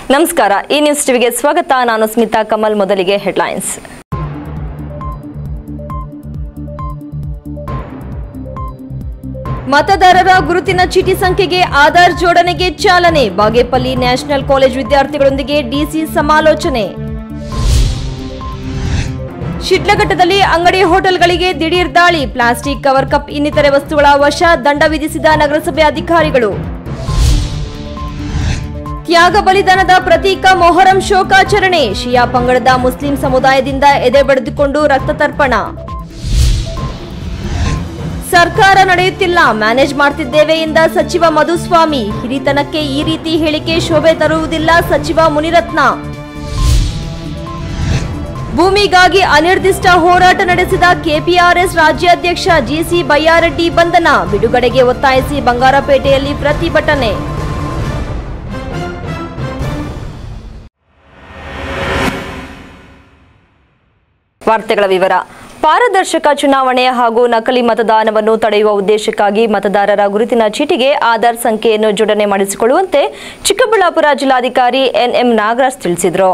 ನಮಸ್ಕಾರ ಈ ನ್ಯೂಸ್ ಟಿವಿಗೆ ಸ್ವಾಗತ ನಾನು ಸ್ಮಿತಾ ಕಮಲ್ ಮೊದಲಿಗೆ ಹೆಡ್ಲೈನ್ಸ್ ಮತದಾರರ ಗುರುತಿನ ಚೀಟಿ ಸಂಖ್ಯೆಗೆ ಆಧಾರ್ ಜೋಡಣೆಗೆ ಚಾಲನೆ ಬಾಗೇಪಲ್ಲಿ ನ್ಯಾಷನಲ್ ಕಾಲೇಜ್ ವಿದ್ಯಾರ್ಥಿಗಳೊಂದಿಗೆ ಡಿಸಿ ಸಮಾಲೋಚನೆ ಶಿಡ್ಲಘಟ್ಟದಲ್ಲಿ ಅಂಗಡಿ ಹೋಟೆಲ್ಗಳಿಗೆ ದಿಢೀರ್ ದಾಳಿ ಪ್ಲಾಸ್ಟಿಕ್ ಕವರ್ ಕಪ್ ಇನ್ನಿತರೆ ವಸ್ತುಗಳ ವಶ ದಂಡ ವಿಧಿಸಿದ ನಗರಸಭೆ ಅಧಿಕಾರಿಗಳು ತ್ಯಾಗ ಬಲಿದಾನದ ಪ್ರತೀಕ ಮೊಹರಂ ಶೋಕಾಚರಣೆ ಶಿಯಾ ಪಂಗಡದ ಮುಸ್ಲಿಂ ಸಮುದಾಯದಿಂದ ಎದೆ ಬಡಿದುಕೊಂಡು ರಕ್ತ ತರ್ಪಣ ಸರ್ಕಾರ ನಡೆಯುತ್ತಿಲ್ಲ ಮ್ಯಾನೇಜ್ ಮಾಡ್ತಿದ್ದೇವೆ ಎಂದ ಸಚಿವ ಮಧುಸ್ವಾಮಿ ಹಿರಿತನಕ್ಕೆ ಈ ರೀತಿ ಹೇಳಿಕೆ ಶೋಭೆ ತರುವುದಿಲ್ಲ ಸಚಿವ ಮುನಿರತ್ನ ಭೂಮಿಗಾಗಿ ಅನಿರ್ದಿಷ್ಟ ಹೋರಾಟ ನಡೆಸಿದ ಕೆಪಿಆರ್ಎಸ್ ರಾಜ್ಯಾಧ್ಯಕ್ಷ ಜಿಸಿ ಬಯ್ಯಾರೆಡ್ಡಿ ಬಂಧನ ಬಿಡುಗಡೆಗೆ ಒತ್ತಾಯಿಸಿ ಬಂಗಾರಪೇಟೆಯಲ್ಲಿ ಪ್ರತಿಭಟನೆ ವಾರ್ತೆಗಳ ವಿವರ ಪಾರದರ್ಶಕ ಚುನಾವಣೆ ಹಾಗೂ ನಕಲಿ ಮತದಾನವನ್ನು ತಡೆಯುವ ಉದ್ದೇಶಕ್ಕಾಗಿ ಮತದಾರರ ಗುರುತಿನ ಚೀಟಿಗೆ ಆಧಾರ್ ಸಂಖ್ಯೆಯನ್ನು ಜೋಡಣೆ ಮಾಡಿಸಿಕೊಳ್ಳುವಂತೆ ಚಿಕ್ಕಬಳ್ಳಾಪುರ ಜಿಲ್ಲಾಧಿಕಾರಿ ಎನ್ಎಂ ನಾಗರಾಜ್ ತಿಳಿಸಿದರು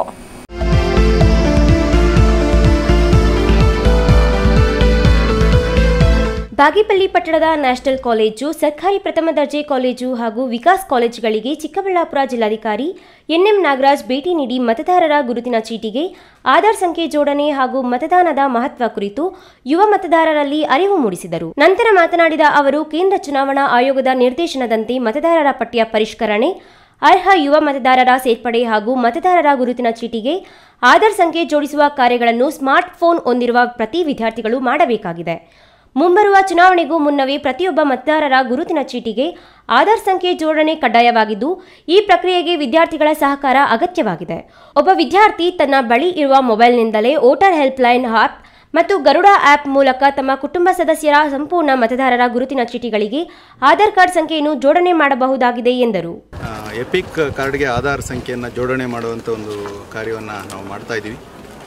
ಬಾಗೇಪಲ್ಲಿ ಪಟ್ಟಣದ ನ್ಯಾಷನಲ್ ಕಾಲೇಜು ಸರ್ಕಾರಿ ಪ್ರಥಮ ದರ್ಜೆ ಕಾಲೇಜು ಹಾಗೂ ವಿಕಾಸ್ ಕಾಲೇಜುಗಳಿಗೆ ಚಿಕ್ಕಬಳ್ಳಾಪುರ ಜಿಲ್ಲಾಧಿಕಾರಿ ಎನ್ಎಂ ನಾಗರಾಜ್ ಭೇಟಿ ನೀಡಿ ಮತದಾರರ ಗುರುತಿನ ಚೀಟಿಗೆ ಆಧಾರ್ ಸಂಖ್ಯೆ ಜೋಡಣೆ ಹಾಗೂ ಮತದಾನದ ಮಹತ್ವ ಕುರಿತು ಯುವ ಮತದಾರರಲ್ಲಿ ಅರಿವು ಮೂಡಿಸಿದರು ನಂತರ ಮಾತನಾಡಿದ ಅವರು ಕೇಂದ್ರ ಚುನಾವಣಾ ಆಯೋಗದ ನಿರ್ದೇಶನದಂತೆ ಮತದಾರರ ಪಟ್ಟಿಯ ಪರಿಷ್ಕರಣೆ ಅರ್ಹ ಯುವ ಮತದಾರರ ಸೇರ್ಪಡೆ ಹಾಗೂ ಮತದಾರರ ಗುರುತಿನ ಚೀಟಿಗೆ ಆಧಾರ್ ಸಂಖ್ಯೆ ಜೋಡಿಸುವ ಕಾರ್ಯಗಳನ್ನು ಸ್ಮಾರ್ಟ್ ಫೋನ್ ಹೊಂದಿರುವ ಪ್ರತಿ ವಿದ್ಯಾರ್ಥಿಗಳು ಮಾಡಬೇಕಾಗಿದೆ ಮುಂಬರುವ ಚುನಾವಣೆಗೂ ಮುನ್ನವೇ ಪ್ರತಿಯೊಬ್ಬ ಮತದಾರರ ಗುರುತಿನ ಚೀಟಿಗೆ ಆಧಾರ್ ಸಂಖ್ಯೆ ಜೋಡಣೆ ಕಡ್ಡಾಯವಾಗಿದ್ದು ಈ ಪ್ರಕ್ರಿಯೆಗೆ ವಿದ್ಯಾರ್ಥಿಗಳ ಸಹಕಾರ ಅಗತ್ಯವಾಗಿದೆ ಒಬ್ಬ ವಿದ್ಯಾರ್ಥಿ ತನ್ನ ಬಳಿ ಇರುವ ಮೊಬೈಲ್ನಿಂದಲೇ ವೋಟರ್ ಹೆಲ್ಪ್ಲೈನ್ ಆ್ಯಪ್ ಮತ್ತು ಗರುಡ ಆ್ಯಪ್ ಮೂಲಕ ತಮ್ಮ ಕುಟುಂಬ ಸದಸ್ಯರ ಸಂಪೂರ್ಣ ಮತದಾರರ ಗುರುತಿನ ಚೀಟಿಗಳಿಗೆ ಆಧಾರ್ ಕಾರ್ಡ್ ಸಂಖ್ಯೆಯನ್ನು ಜೋಡಣೆ ಮಾಡಬಹುದಾಗಿದೆ ಎಂದರು ಆ, ಎಪಿಕ್ ಕಾರ್ಡ್ಗೆ ಆಧಾರ್ ಸಂಖ್ಯೆಯನ್ನು ಜೋಡಣೆ ಮಾಡುವಂಥ ಒಂದು ಕಾರ್ಯವನ್ನು ನಾವು ಮಾಡ್ತಾ ಇದ್ದೀವಿ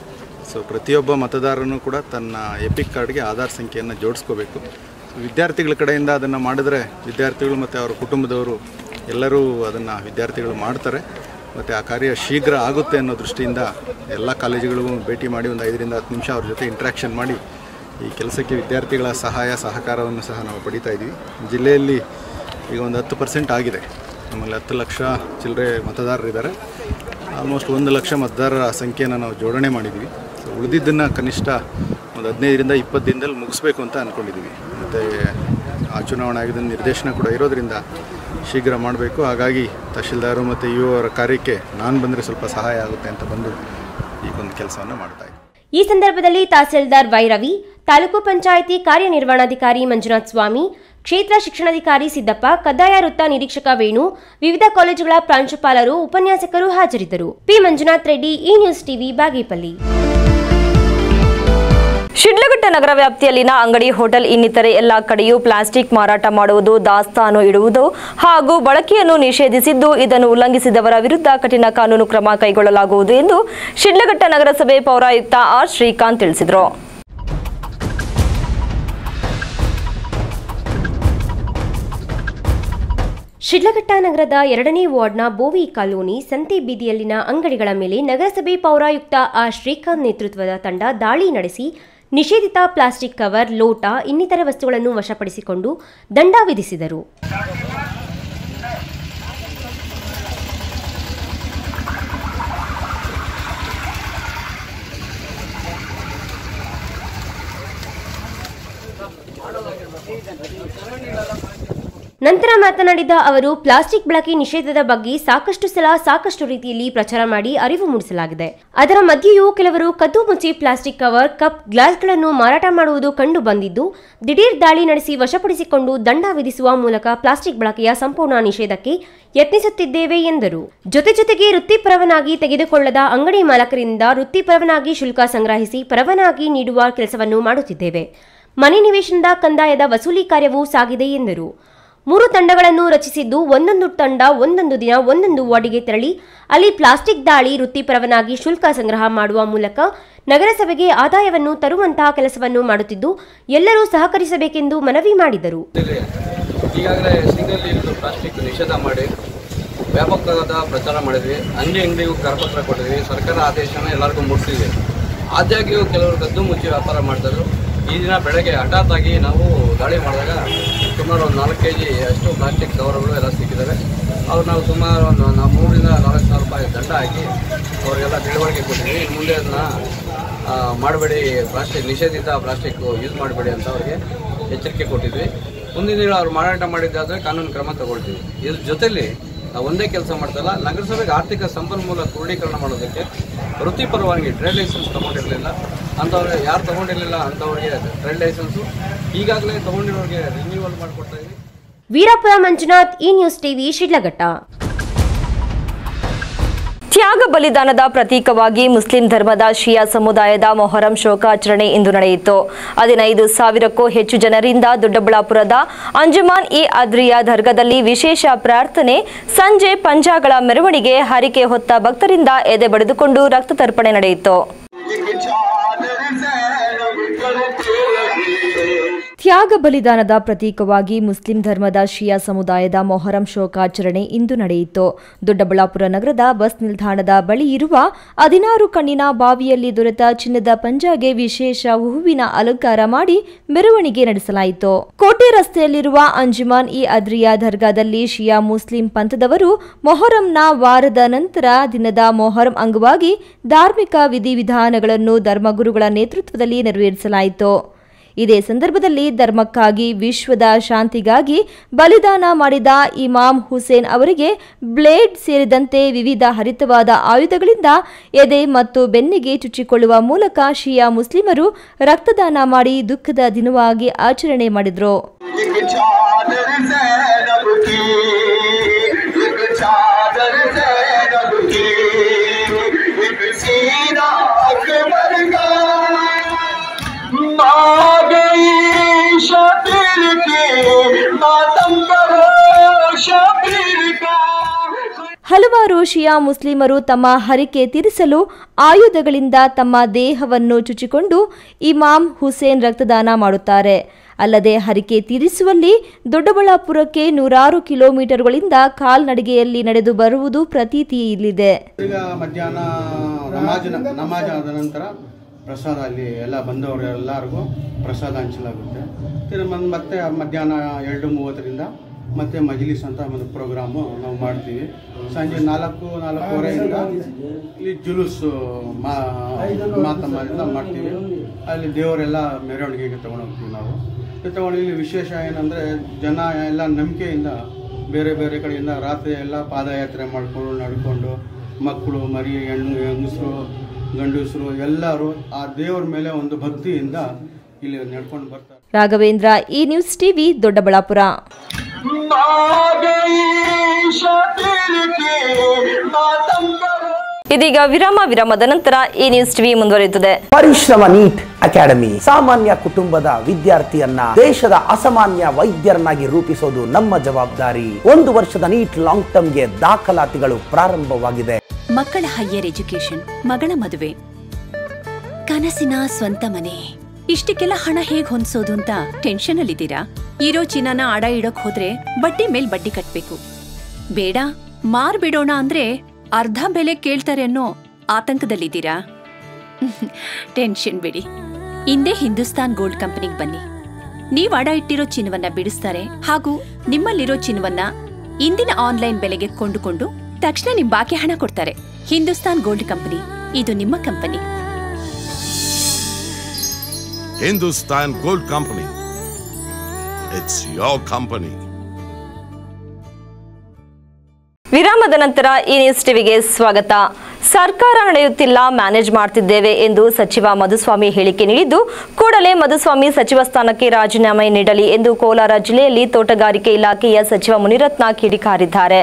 ಸೊ ಪ್ರತಿಯೊಬ್ಬ ಮತದಾರನು ಕೂಡ ತನ್ನ ಎಪಿಕ್ ಕಾರ್ಡ್ಗೆ ಆಧಾರ್ ಸಂಖ್ಯೆಯನ್ನು ಜೋಡಿಸ್ಕೋಬೇಕು ವಿದ್ಯಾರ್ಥಿಗಳ ಕಡೆಯಿಂದ ಅದನ್ನು ಮಾಡಿದ್ರೆ ವಿದ್ಯಾರ್ಥಿಗಳು ಮತ್ತು ಅವರ ಕುಟುಂಬದವರು ಎಲ್ಲರೂ ಅದನ್ನು ವಿದ್ಯಾರ್ಥಿಗಳು ಮಾಡ್ತಾರೆ ಮತ್ತು ಆ ಕಾರ್ಯ ಶೀಘ್ರ ಆಗುತ್ತೆ ಅನ್ನೋ ದೃಷ್ಟಿಯಿಂದ ಎಲ್ಲ ಕಾಲೇಜುಗಳಿಗೂ ಭೇಟಿ ಮಾಡಿ ಒಂದು ಐದರಿಂದ ಹತ್ತು ನಿಮಿಷ ಅವ್ರ ಜೊತೆ ಇಂಟ್ರ್ಯಾಕ್ಷನ್ ಮಾಡಿ ಈ ಕೆಲಸಕ್ಕೆ ವಿದ್ಯಾರ್ಥಿಗಳ ಸಹಾಯ ಸಹಕಾರವನ್ನು ಸಹ ನಾವು ಪಡಿತಾ ಇದ್ದೀವಿ ಜಿಲ್ಲೆಯಲ್ಲಿ ಈಗ ಒಂದು ಹತ್ತು ಪರ್ಸೆಂಟ್ ಆಗಿದೆ ನಮ್ಮಲ್ಲಿ ಹತ್ತು ಲಕ್ಷ ಚಿಲ್ಲರೆ ಮತದಾರರಿದ್ದಾರೆ ಆಲ್ಮೋಸ್ಟ್ ಒಂದು ಲಕ್ಷ ಮತದಾರರ ಸಂಖ್ಯೆಯನ್ನು ನಾವು ಜೋಡಣೆ ಮಾಡಿದ್ದೀವಿ ಸೊ ಉಳಿದಿದ್ದನ್ನು ಕನಿಷ್ಠ ಒಂದು ಹದಿನೈದರಿಂದ ಇಪ್ಪತ್ತು ದಿನದಲ್ಲಿ ಮುಗಿಸ್ಬೇಕು ಅಂತ ಅಂದ್ಕೊಂಡಿದ್ದೀವಿ ಮತ್ತು ಆ ಚುನಾವಣಾ ಆಯೋಗದ ನಿರ್ದೇಶನ ಕೂಡ ಇರೋದರಿಂದ ಶೀಘ್ರ ಮಾಡಬೇಕು ಹಾಗಾಗಿ ತಹಶೀಲ್ದಾರು ಮತ್ತು ಯು ಅವರ ಕಾರ್ಯಕ್ಕೆ ನಾನು ಬಂದರೆ ಸ್ವಲ್ಪ ಸಹಾಯ ಆಗುತ್ತೆ ಅಂತ ಬಂದು ಈಗ ಒಂದು ಕೆಲಸವನ್ನು ಮಾಡ್ತಾ ಇದ್ದೀನಿ ಈ ಸಂದರ್ಭದಲ್ಲಿ ತಹಸೀಲ್ದಾರ್ ವೈರವಿ ತಾಲೂಕು ಪಂಚಾಯಿತಿ ಕಾರ್ಯನಿರ್ವಹಣಾಧಿಕಾರಿ ಮಂಜುನಾಥ್ ಸ್ವಾಮಿ ಕ್ಷೇತ್ರ ಶಿಕ್ಷಣಾಧಿಕಾರಿ ಸಿದ್ದಪ್ಪ ಕಡ್ಡಾಯ ವೃತ್ತ ನಿರೀಕ್ಷಕ ವೇಣು ವಿವಿಧ ಕಾಲೇಜುಗಳ ಪ್ರಾಂಶುಪಾಲರು ಉಪನ್ಯಾಸಕರು ಹಾಜರಿದ್ದರು P Manjunath Reddy E news TV Bagepalli Sidlaghatta ನಗರ ವ್ಯಾಪ್ತಿಯಲ್ಲಿನ ಅಂಗಡಿ ಹೋಟೆಲ್ ಇನ್ನಿತರೆ ಎಲ್ಲ ಕಡೆಯೂ ಪ್ಲಾಸ್ಟಿಕ್ ಮಾರಾಟ ಮಾಡುವುದು ದಾಸ್ತಾನು ಇಡುವುದು ಹಾಗೂ ಬಳಕೆಯನ್ನು ನಿಷೇಧಿಸಿದ್ದು ಇದನ್ನು ಉಲ್ಲಂಘಿಸಿದವರ ವಿರುದ್ಧ ಕಠಿಣ ಕಾನೂನು ಕ್ರಮ ಕೈಗೊಳ್ಳಲಾಗುವುದು ಎಂದು ಶಿಡ್ಲಘಟ್ಟ ನಗರಸಭೆ ಪೌರಾಯುಕ್ತ ಆರ್ ಶ್ರೀಕಾಂತ್ ತಿಳಿಸಿದರು ಶಿಡ್ಲಘಟ್ಟ ನಗರದ ಎರಡನೇ ವಾರ್ಡ್ನ ಬೋವಿ ಕಾಲೋನಿ ಸಂತೆ ಬೀದಿಯಲ್ಲಿನ ಅಂಗಡಿಗಳ ಮೇಲೆ ನಗರಸಭೆ ಪೌರಾಯುಕ್ತ ಆರ್ ಶ್ರೀಕಾಂತ್ ನೇತೃತ್ವದ ತಂಡ ದಾಳಿ ನಡೆಸಿ ನಿಷೇಧಿತ ಪ್ಲಾಸ್ಟಿಕ್ ಕವರ್ ಲೋಟ ಇನ್ನಿತರ ವಸ್ತುಗಳನ್ನು ವಶಪಡಿಸಿಕೊಂಡು ದಂಡ ವಿಧಿಸಿದರು ನಂತರ ಮಾತನಾಡಿದ ಅವರು ಪ್ಲಾಸ್ಟಿಕ್ ಬಳಕೆ ನಿಷೇಧದ ಬಗ್ಗೆ ಸಾಕಷ್ಟು ಸಲ ಸಾಕಷ್ಟು ರೀತಿಯಲ್ಲಿ ಪ್ರಚಾರ ಮಾಡಿ ಅರಿವು ಮೂಡಿಸಲಾಗಿದೆ ಅದರ ಮಧ್ಯೆಯೂ ಕೆಲವರು ಕದ್ದು ಮುಚ್ಚಿ ಪ್ಲಾಸ್ಟಿಕ್ ಕವರ್ ಕಪ್ ಗ್ಲಾಸ್ಗಳನ್ನು ಮಾರಾಟ ಮಾಡುವುದು ಕಂಡು ಬಂದಿದ್ದು ದಿಢೀರ್ ದಾಳಿ ನಡೆಸಿ ವಶಪಡಿಸಿಕೊಂಡು ದಂಡ ವಿಧಿಸುವ ಮೂಲಕ ಪ್ಲಾಸ್ಟಿಕ್ ಬಳಕೆಯ ಸಂಪೂರ್ಣ ನಿಷೇಧಕ್ಕೆ ಯತ್ನಿಸುತ್ತಿದ್ದೇವೆ ಎಂದರು ಜೊತೆ ಜೊತೆಗೆ ವೃತ್ತಿಪರವನಾಗಿ ತೆಗೆದುಕೊಳ್ಳದ ಅಂಗಡಿ ಮಾಲಕರಿಂದ ವೃತ್ತಿಪರವನಾಗಿ ಶುಲ್ಕ ಸಂಗ್ರಹಿಸಿ ಪರವಾನಗಿ ನೀಡುವ ಕೆಲಸವನ್ನು ಮಾಡುತ್ತಿದ್ದೇವೆ ಮನೆ ನಿವೇಶನದ ಕಂದಾಯದ ವಸೂಲಿ ಕಾರ್ಯವೂ ಸಾಗಿದೆ ಎಂದರು ಮೂರು ತಂಡಗಳನ್ನು ರಚಿಸಿದ್ದು ಒಂದೊಂದು ತಂಡ ಒಂದೊಂದು ದಿನ ಒಂದೊಂದು ವಾರ್ಡಿಗೆ ತೆರಳಿ ಅಲ್ಲಿ ಪ್ಲಾಸ್ಟಿಕ್ ದಾಳಿ ವೃತ್ತಿಪರವನಾಗಿ ಶುಲ್ಕ ಸಂಗ್ರಹ ಮಾಡುವ ಮೂಲಕ ನಗರಸಭೆಗೆ ಆದಾಯವನ್ನು ತರುವಂತಹ ಕೆಲಸವನ್ನು ಮಾಡುತ್ತಿದ್ದು ಎಲ್ಲರೂ ಸಹಕರಿಸಬೇಕೆಂದು ಮನವಿ ಮಾಡಿದರು ಜಿಲ್ಲೆ ಈಗಾಗಲೇ ಸಿಂಗಲ್ ಯೂಸ್ ಪ್ಲಾಸ್ಟಿಕ್ ನಿಷೇಧ ಮಾಡಿ ವ್ಯಾಪಕವಾದ ಪ್ರಚಾರ ಮಾಡಿದ್ವಿ ಅಂಗಡಿ ಅಂಗಡಿಗೂ ಕರಪತ್ರ ಕೊಟ್ಟಿದ್ವಿ ಸರ್ಕಾರ ಆದೇಶನ ಎಲ್ಲರಿಗೂ ಮುಟ್ಟಿಸಿದ್ವಿ ಆದಾಗ್ಯೂ ಕೆಲವರು ಕದ್ದು ಮುಚ್ಚಿ ವ್ಯಾಪಾರ ಮಾಡ್ತಾಯಿದ್ರು ಈ ದಿನ ಬೆಳಗ್ಗೆ ಹಠಾತ್ ಆಗಿ ನಾವು ದಾಳಿ ಮಾಡಿದಾಗ ಸುಮಾರು ಒಂದು ನಾಲ್ಕು ಕೆ ಜಿ ಅಷ್ಟು ಪ್ಲಾಸ್ಟಿಕ್ ಕವರ್ಗಳು ಎಲ್ಲ ಸಿಕ್ಕಿದ್ದಾವೆ ಅವ್ರು ನಾವು ಸುಮಾರು ಒಂದು ನಾವು ಮೂರರಿಂದ ನಾಲ್ಕು ಸಾವಿರ ರೂಪಾಯಿ ದಂಡ ಹಾಕಿ ಅವರಿಗೆಲ್ಲ ತಿಳುವಳಿಕೆ ಕೊಟ್ಟಿದ್ವಿ ಇನ್ನು ಮುಂದೆ ಅದನ್ನ ಮಾಡಬೇಡಿ ಪ್ಲಾಸ್ಟಿಕ್ ನಿಷೇಧಿತ ಪ್ಲಾಸ್ಟಿಕ್ ಯೂಸ್ ಮಾಡಬೇಡಿ ಅಂತ ಅವ್ರಿಗೆ ಎಚ್ಚರಿಕೆ ಕೊಟ್ಟಿದ್ವಿ ಮುಂದಿನ ದಿನ ಅವ್ರು ಮಾರಾಟ ಮಾಡಿದ್ದಾದ್ರೆ ಕಾನೂನು ಕ್ರಮ ತಗೊಳ್ತೀವಿ ಇದ್ರ ಜೊತೆಲಿ ನಾವು ಒಂದೇ ಕೆಲಸ ಮಾಡ್ತಲ್ಲ ನಗರಸಭೆಗೆ ಆರ್ಥಿಕ ಸಂಪನ್ಮೂಲ ಕ್ರೋಢೀಕರಣ ಮಾಡೋದಕ್ಕೆ ವೃತ್ತಿಪರವಾಗಿ ಟ್ರೇಡ್ ಲೈಸೆನ್ಸ್ ತಗೊಂಡಿರಲಿಲ್ಲ ಅಂಥವ್ರಿಗೆ ಯಾರು ತಗೊಂಡಿರಲಿಲ್ಲ ಅಂಥವ್ರಿಗೆ ಟ್ರೇಡ್ ಲೈಸೆನ್ಸು ಈಗಾಗಲೇ ತಗೊಂಡಿರೋರಿಗೆ ರಿನ್ಯೂವಲ್ ಮಾಡಿಕೊಡ್ತಾ ಇದ್ವಿ ವೀರಪುರ Manjunath E news TV Sidlaghatta ತ್ಯಾಗ ಬಲಿದಾನದ ಪ್ರತೀಕವಾಗಿ ಮುಸ್ಲಿಂ ಧರ್ಮದ ಶಿಯಾ ಸಮುದಾಯದ ಮೊಹರಂ ಶೋಕಾಚರಣೆ ಇಂದು ನಡೆಯಿತು ಹದಿನೈದು ಸಾವಿರಕ್ಕೂ ಹೆಚ್ಚು ಜನರಿಂದ ದೊಡ್ಡಬಳ್ಳಾಪುರದ ಅಂಜುಮಾನ್ ಇ ಅದ್ರಿಯಾ ದರ್ಗಾದಲ್ಲಿ ವಿಶೇಷ ಪ್ರಾರ್ಥನೆ ಸಂಜೆ ಪಂಜಾಗಳ ಮೆರವಣಿಗೆ ಹರಿಕೆ ಹೊತ್ತ ಭಕ್ತರಿಂದ ಎದೆ ಬಡಿದುಕೊಂಡು ರಕ್ತ ತರ್ಪಣೆ ನಡೆಯಿತು ತ್ಯಾಗ ಬಲಿದಾನದ ಪ್ರತೀಕವಾಗಿ ಮುಸ್ಲಿಂ ಧರ್ಮದ ಶಿಯಾ ಸಮುದಾಯದ ಮೊಹರಂ ಶೋಕಾಚರಣೆ ಇಂದು ನಡೆಯಿತು ದೊಡ್ಡಬಳ್ಳಾಪುರ ನಗರದ ಬಸ್ ನಿಲ್ದಾಣದ ಬಳಿ ಇರುವ ಹದಿನಾರು ಕಣ್ಣಿನ ಬಾವಿಯಲ್ಲಿ ದೊರೆತ ಚಿನ್ನದ ಪಂಜಾಗೆ ವಿಶೇಷ ಹೂವಿನ ಅಲಂಕಾರ ಮಾಡಿ ಮೆರವಣಿಗೆ ನಡೆಸಲಾಯಿತು ಕೋಟೆ ರಸ್ತೆಯಲ್ಲಿರುವ ಅಂಜುಮಾನ್ ಇ ಅದ್ರಿಯಾ ದರ್ಗಾದಲ್ಲಿ ಶಿಯಾ ಮುಸ್ಲಿಂ ಪಂಥದವರು ಮೊಹರಂನ ವಾರದ ನಂತರ ದಿನದ ಮೊಹರಂ ಅಂಗವಾಗಿ ಧಾರ್ಮಿಕ ವಿಧಿವಿಧಾನಗಳನ್ನು ಧರ್ಮಗುರುಗಳ ನೇತೃತ್ವದಲ್ಲಿ ನೆರವೇರಿಸಲಾಯಿತು ಇದೇ ಸಂದರ್ಭದಲ್ಲಿ ಧರ್ಮಕ್ಕಾಗಿ ವಿಶ್ವದ ಶಾಂತಿಗಾಗಿ ಬಲಿದಾನ ಮಾಡಿದ ಇಮಾಮ್ ಹುಸೇನ್ ಅವರಿಗೆ ಬ್ಲೇಡ್ ಸೇರಿದಂತೆ ವಿವಿಧ ಹರಿತವಾದ ಆಯುಧಗಳಿಂದ ಎದೆ ಮತ್ತು ಬೆನ್ನಿಗೆ ಚುಚ್ಚಿಕೊಳ್ಳುವ ಮೂಲಕ ಶಿಯಾ ಮುಸ್ಲಿಮರು ರಕ್ತದಾನ ಮಾಡಿ ದುಃಖದ ದಿನವಾಗಿ ಆಚರಣೆ ಮಾಡಿದರು एक चादर जैनब की एक चादर जैनब की एक सीना अकबर का आ गई शबीर की मातम करो शबीर का ಹಲವಾರು ಶಿಯಾ ಮುಸ್ಲಿಮರು ತಮ್ಮ ಹರಿಕೆ ತೀರಿಸಲು ಆಯುಧಗಳಿಂದ ತಮ್ಮ ದೇಹವನ್ನು ಚುಚ್ಚಿಕೊಂಡು ಇಮಾಮ್ ಹುಸೇನ್ ರಕ್ತದಾನ ಮಾಡುತ್ತಾರೆ ಅಲ್ಲದೆ ಹರಿಕೆ ತೀರಿಸುವಲ್ಲಿ ದೊಡ್ಡಬಳ್ಳಾಪುರಕ್ಕೆ ನೂರಾರು ಕಿಲೋಮೀಟರ್ಗಳಿಂದ ಕಾಲ್ನಡಿಗೆಯಲ್ಲಿ ನಡೆದು ಬರುವುದು ಪ್ರತೀತಿ ಇಲ್ಲಿದೆ ಈಗ ಮಧ್ಯಾಹ್ನ ನಮಾಜ್ ನಮಾಜ್ ಆದ ನಂತರ ಪ್ರಸಾದ ಅಲ್ಲಿ ಎಲ್ಲ ಬಂದವರು ಎಲ್ಲರಿಗೂ ಪ್ರಸಾದ ಹಂಚಲಾಗುತ್ತೆ ತಿರ್ಗಿ ಬಂದು ಮತ್ತೆ ಮಧ್ಯಾಹ್ನ ಎರಡು ಮೂವತ್ತರಿಂದ ಮತ್ತೆ ಮಜ್ಲಿಸ್ ಅಂತ ಒಂದು ಪ್ರೋಗ್ರಾಮು ನಾವು ಮಾಡ್ತೀವಿ ಸಂಜೆ ನಾಲ್ಕು ನಾಲ್ಕೂವರೆಯಿಂದ ಇಲ್ಲಿ ಜುಲೂಸು ಮಾ ಮಾತಮ್ಮ ಮಾಡ್ತೀವಿ ಅಲ್ಲಿ ದೇವರೆಲ್ಲ ಮೆರವಣಿಗೆಗೆ ತೊಗೊಂಡೋಗ್ತೀವಿ ನಾವು ತಗೊಂಡು ಇಲ್ಲಿ ವಿಶೇಷ ಏನಂದರೆ ಜನ ಎಲ್ಲ ನಂಬಿಕೆಯಿಂದ ಬೇರೆ ಬೇರೆ ಕಡೆಯಿಂದ ರಾತ್ರಿ ಎಲ್ಲ ಪಾದಯಾತ್ರೆ ಮಾಡಿಕೊಂಡು ನಡ್ಕೊಂಡು ಮಕ್ಕಳು ಮರಿ ಹೆಣ್ಣು ಹೆಂಗಸರು ಗಂಡಸರು ಎಲ್ಲರೂ ಆ ದೇವ್ರ ಮೇಲೆ ಒಂದು ಭಕ್ತಿಯಿಂದ ಇಲ್ಲಿ ನಡ್ಕೊಂಡು ಬರ್ತಾರೆ ರಾಘವೇಂದ್ರ ಈ ನ್ಯೂಸ್ ಟಿವಿ ದೊಡ್ಡಬಳ್ಳಾಪುರ आ गई शबीर की मातम करो ಇದೀಗ ವಿರಾಮ ವಿರಾಮದ ನಂತರ ಈ ನ್ಯೂಸ್ ಟಿವಿ ಮುಂದುವರಿಯುತ್ತದೆ ಪರಿಶ್ರಮ ನೀಟ್ ಅಕಾಡೆಮಿ ಸಾಮಾನ್ಯ ಕುಟುಂಬದ ವಿದ್ಯಾರ್ಥಿಯನ್ನ ದೇಶದ ಅಸಾಮಾನ್ಯ ವೈದ್ಯರನ್ನಾಗಿ ರೂಪಿಸೋದು ನಮ್ಮ ಜವಾಬ್ದಾರಿ ಒಂದು ವರ್ಷದ ನೀಟ್ ಲಾಂಗ್ ಟರ್ಮ್ಗೆ ದಾಖಲಾತಿಗಳು ಪ್ರಾರಂಭವಾಗಿದೆ ಮಕ್ಕಳ ಹೈಯರ್ ಎಜುಕೇಶನ್ ಮಗಳ ಮದುವೆ ಕನಸಿನ ಸ್ವಂತ ಮನೆ ಇಷ್ಟಕ್ಕೆಲ್ಲ ಹಣ ಹೇಗ್ ಹೊಂದ್ಸೋದು ಅಂತ ಟೆನ್ಷನ್ ಅಲ್ಲಿದ್ದೀರಾ ಇರೋ ಚಿನ್ನನ ಅಡ ಇಡೋಕ್ ಹೋದ್ರೆ ಬಡ್ಡಿ ಮೇಲ್ ಬಡ್ಡಿ ಕಟ್ಬೇಕು ಬೇಡ ಮಾರ್ಬಿಡೋಣ ಅಂದ್ರೆ ಅರ್ಧ ಬೆಲೆ ಕೇಳ್ತಾರೆ ಅನ್ನೋ ಆತಂಕದಲ್ಲಿದ್ದೀರಾ ಟೆನ್ಷನ್ ಬಿಡಿ ಹಿಂದೆ ಹಿಂದೂಸ್ತಾನ್ ಗೋಲ್ಡ್ ಕಂಪನಿಗೆ ಬನ್ನಿ ನೀವ್ ಅಡ ಇಟ್ಟಿರೋ ಚಿನ್ನವನ್ನ ಬಿಡಿಸ್ತಾರೆ ಹಾಗೂ ನಿಮ್ಮಲ್ಲಿರೋ ಚಿನ್ನವನ್ನ ಇಂದಿನ ಆನ್ಲೈನ್ ಬೆಲೆಗೆ ಕೊಂಡುಕೊಂಡು ತಕ್ಷಣ ನಿಮ್ ಬಾಕಿ ಹಣ ಕೊಡ್ತಾರೆ ಹಿಂದೂಸ್ತಾನ್ ಗೋಲ್ಡ್ ಕಂಪನಿ ಇದು ನಿಮ್ಮ company Hindustan Gold Company. It's your company. ವಿರಾಮದ ನಂತರ ಈ ನ್ಯೂಸ್ ಟಿವಿಗೆ ಸ್ವಾಗತ ಸರ್ಕಾರ ನಡೆಯುತ್ತಿಲ್ಲ ಮ್ಯಾನೇಜ್ ಮಾಡ್ತಿದ್ದೇವೆ ಎಂದು ಸಚಿವ ಮಧುಸ್ವಾಮಿ ಹೇಳಿಕೆ ನೀಡಿದ್ದು ಕೂಡಲೇ ಮಧುಸ್ವಾಮಿ ಸಚಿವ ಸ್ಥಾನಕ್ಕೆ ರಾಜೀನಾಮೆ ನೀಡಲಿ ಎಂದು ಕೋಲಾರ ಜಿಲ್ಲೆಯಲ್ಲಿ ತೋಟಗಾರಿಕೆ ಇಲಾಖೆಯ ಸಚಿವ ಮುನಿರತ್ನ ಕಿಡಿಕಾರಿದ್ದಾರೆ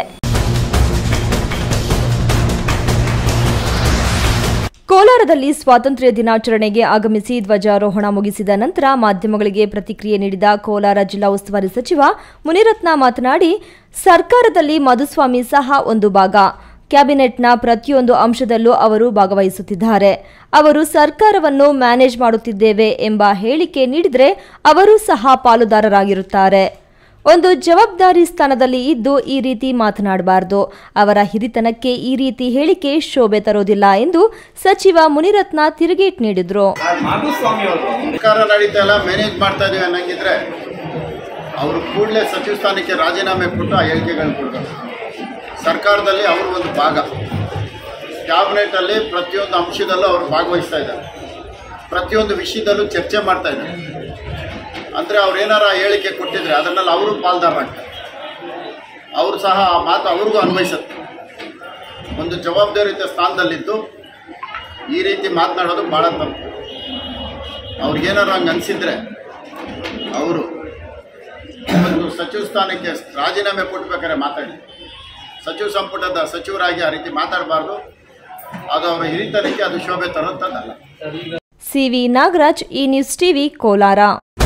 ಕೋಲಾರದಲ್ಲಿ ಸ್ವಾತಂತ್ರ್ಯ ದಿನಾಚರಣೆಗೆ ಆಗಮಿಸಿ ಧ್ವಜಾರೋಹಣ ಮುಗಿಸಿದ ನಂತರ ಮಾಧ್ಯಮಗಳಿಗೆ ಪ್ರತಿಕ್ರಿಯೆ ನೀಡಿದ ಕೋಲಾರ ಜಿಲ್ಲಾ ಉಸ್ತುವಾರಿ ಸಚಿವ ಮುನಿರತ್ನ ಮಾತನಾಡಿ ಸರ್ಕಾರದಲ್ಲಿ ಮಧುಸ್ವಾಮಿ ಸಹ ಒಂದು ಭಾಗ ಕ್ಯಾಬಿನೆಟ್ನ ಪ್ರತಿಯೊಂದು ಅಂಶದಲ್ಲೂ ಅವರು ಭಾಗವಹಿಸುತ್ತಿದ್ದಾರೆ ಅವರು ಸರ್ಕಾರವನ್ನು ಮ್ಯಾನೇಜ್ ಮಾಡುತ್ತಿದ್ದೇವೆ ಎಂಬ ಹೇಳಿಕೆ ನೀಡಿದರೆ ಅವರು ಸಹ ಪಾಲುದಾರರಾಗಿರುತ್ತಾರೆ ಒಂದು ಜವಾಬ್ದಾರಿ ಸ್ಥಾನದಲ್ಲಿ ಇದ್ದು ಈ ರೀತಿ ಮಾತನಾಡಬಾರದು ಅವರ ಹಿರಿತನಕ್ಕೆ ಈ ರೀತಿ ಹೇಳಿಕೆ ಶೋಭೆ ತರೋದಿಲ್ಲ ಎಂದು ಸಚಿವ ಮುನಿರತ್ನ ತಿರುಗೇಟ್ ನೀಡಿದ್ರು ಸರ್ಕಾರ ನಡೀತಾ ಇಲ್ಲ ಮ್ಯಾನೇಜ್ ಮಾಡ್ತಾ ಇದೀವಿ ಅನ್ನಂಗಿದ್ರೆ ಅವರು ಕೂಡಲೇ ಸಚಿವ ಸ್ಥಾನಕ್ಕೆ ರಾಜೀನಾಮೆ ಕೊಟ್ಟು ಆ ಹೇಳಿಕೆಗಳನ್ನ ಕೊಡಬೇಕು ಸರ್ಕಾರದಲ್ಲಿ ಅವರು ಒಂದು ಭಾಗ ಕ್ಯಾಬಿನೆಟಲ್ಲಿ ಪ್ರತಿಯೊಂದು ಅಂಶದಲ್ಲೂ ಅವರು ಭಾಗವಹಿಸ್ತಾ ಇದ್ದಾರೆ ಪ್ರತಿಯೊಂದು ವಿಷಯದಲ್ಲೂ ಚರ್ಚೆ ಮಾಡ್ತಾ ಇದ್ದಾರೆ ಅಂದರೆ ಅವ್ರು ಏನಾರ ಹೇಳಿಕೆ ಕೊಟ್ಟಿದ್ರೆ ಅದನ್ನೆಲ್ಲ ಅವರು ಪಾಲ್ದಾರಾಗ್ತಾರೆ ಅವರು ಸಹ ಆ ಮಾತು ಅವ್ರಿಗೂ ಅನ್ವಯಿಸುತ್ತೆ ಒಂದು ಜವಾಬ್ದಾರಿಯುತ ಸ್ಥಾನದಲ್ಲಿದ್ದು ಈ ರೀತಿ ಮಾತನಾಡೋದು ಭಾಳ ತಪ್ಪು ಅವ್ರಿಗೇನಾರು ಹಂಗೆ ಅನಿಸಿದ್ರೆ ಅವರು ಒಂದು ಸಚಿವ ಸ್ಥಾನಕ್ಕೆ ರಾಜೀನಾಮೆ ಕೊಟ್ಬೇಕಾದ್ರೆ ಮಾತಾಡಿ ಸಚಿವ ಸಂಪುಟದ ಸಚಿವರಾಗಿ ಆ ರೀತಿ ಮಾತಾಡಬಾರ್ದು ಅದು ಅವರ ಹಿರಿತನಕ್ಕೆ ಅದು ಶೋಭೆ ತರುವಂಥದ್ದಲ್ಲ CV Nagaraj E news TV Kolar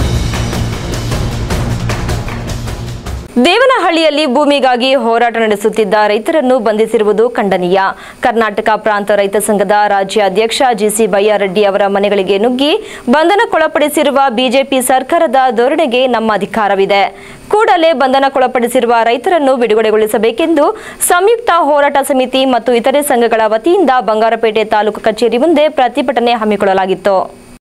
ದೇವನಹಳ್ಳಿಯಲ್ಲಿ ಭೂಮಿಗಾಗಿ ಹೋರಾಟ ನಡೆಸುತ್ತಿದ್ದ ರೈತರನ್ನು ಬಂಧಿಸಿರುವುದು ಖಂಡನೀಯ ಕರ್ನಾಟಕ ಪ್ರಾಂತ ರೈತ ಸಂಘದ ರಾಜ್ಯ ಅಧ್ಯಕ್ಷ ಜಿಸಿ ಬಯ್ಯಾರೆಡ್ಡಿ ಅವರ ಮನೆಗಳಿಗೆ ನುಗ್ಗಿ ಬಂಧನಕ್ಕೊಳಪಡಿಸಿರುವ ಬಿಜೆಪಿ ಸರ್ಕಾರದ ಧೋರಣೆಗೆ ನಮ್ಮ ಅಧಿಕಾರವಿದೆ ಕೂಡಲೇ ಬಂಧನಕ್ಕೊಳಪಡಿಸಿರುವ ರೈತರನ್ನು ಬಿಡುಗಡೆಗೊಳಿಸಬೇಕೆಂದು ಸಂಯುಕ್ತ ಹೋರಾಟ ಸಮಿತಿ ಮತ್ತು ಇತರೆ ಸಂಘಗಳ ವತಿಯಿಂದ ಬಂಗಾರಪೇಟೆ ತಾಲೂಕು ಕಚೇರಿ ಮುಂದೆ ಪ್ರತಿಭಟನೆ ಹಮ್ಮಿಕೊಳ್ಳಲಾಗಿತ್ತು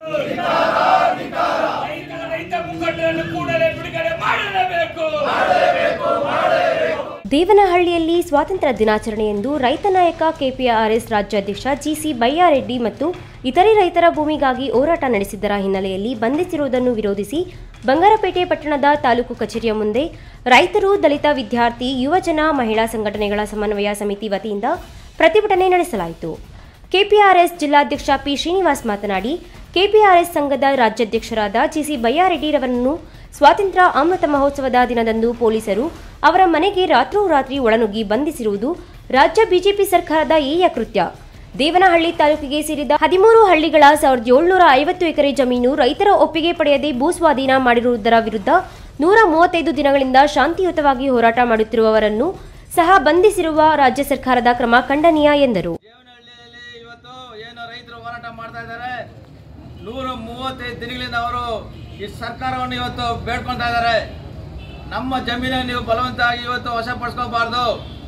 ದೇವನಹಳ್ಳಿಯಲ್ಲಿ ಸ್ವಾತಂತ್ರ್ಯ ದಿನಾಚರಣೆಯಂದು ರೈತ ನಾಯಕ ಕೆಪಿಆರ್ಎಸ್ ರಾಜ್ಯಾಧ್ಯಕ್ಷ ಜಿಸಿ ಬಯ್ಯಾರೆಡ್ಡಿ ಮತ್ತು ಇತರೆ ರೈತರ ಭೂಮಿಗಾಗಿ ಹೋರಾಟ ನಡೆಸಿದ್ದರ ಹಿನ್ನೆಲೆಯಲ್ಲಿ ಬಂಧಿಸಿರುವುದನ್ನು ವಿರೋಧಿಸಿ ಬಂಗಾರಪೇಟೆ ಪಟ್ಟಣದ ತಾಲೂಕು ಕಚೇರಿಯ ಮುಂದೆ ರೈತರು ದಲಿತ ವಿದ್ಯಾರ್ಥಿ ಯುವಜನ ಮಹಿಳಾ ಸಂಘಟನೆಗಳ ಸಮನ್ವಯ ಸಮಿತಿ ವತಿಯಿಂದ ಪ್ರತಿಭಟನೆ ನಡೆಸಲಾಯಿತು ಕೆಪಿಆರ್ಎಸ್ ಜಿಲ್ಲಾಧ್ಯಕ್ಷ ಪಿ ಶ್ರೀನಿವಾಸ್ ಮಾತನಾಡಿ ಕೆಪಿಆರ್ಎಸ್ ಸಂಘದ ರಾಜ್ಯಾಧ್ಯಕ್ಷರಾದ ಜಿಸಿ ಬಯ್ಯಾರೆಡ್ಡಿರವರನ್ನು ಸ್ವಾತಂತ್ರ್ಯ ಅಮೃತ ಮಹೋತ್ಸವದ ದಿನದಂದು ಪೊಲೀಸರು ಅವರ ಮನೆಗೆ ರಾತ್ರೋರಾತ್ರಿ ಒಳನುಗ್ಗಿ ಬಂಧಿಸಿರುವುದು ರಾಜ್ಯ ಬಿಜೆಪಿ ಸರ್ಕಾರದ ಏಯ ಕೃತ್ಯ ದೇವನಹಳ್ಳಿ ತಾಲೂಕಿಗೆ ಸೇರಿದ ಹದಿಮೂರು ಹಳ್ಳಿಗಳ ಸಾವಿರದ ಏಳ್ನೂರ ಐವತ್ತು ಎಕರೆ ಜಮೀನು ರೈತರ ಒಪ್ಪಿಗೆ ಪಡೆಯದೆ ಭೂಸ್ವಾಧೀನ ಮಾಡಿರುವುದರ ವಿರುದ್ಧ ನೂರ ಮೂವತ್ತೈದು ದಿನಗಳಿಂದ ಶಾಂತಿಯುತವಾಗಿ ಹೋರಾಟ ಮಾಡುತ್ತಿರುವವರನ್ನು ಸಹ ಬಂಧಿಸಿರುವ ರಾಜ್ಯ ಸರ್ಕಾರದ ಕ್ರಮ ಖಂಡನೀಯ ಎಂದರು ಇವತ್ತು ಏನು ರೈತರು ಹೋರಾಟ ಮಾಡ್ತಾ ಇದ್ದಾರೆ ನೂರ ಮೂವತ್ತೈದು ದಿನಗಳಿಂದ ಅವರು ಈ ಸರ್ಕಾರವನ್ನು ಇವತ್ತು ಬೇಡ್ಕೊಳ್ತಾ ಇದ್ದಾರೆ ನಮ್ಮ ಜಮೀನನ್ನು ನೀವು ಬಲವಂತವಾಗಿ ಇವತ್ತು ವಶಪಡಿಸ್ಕೋಬಾರ್ದು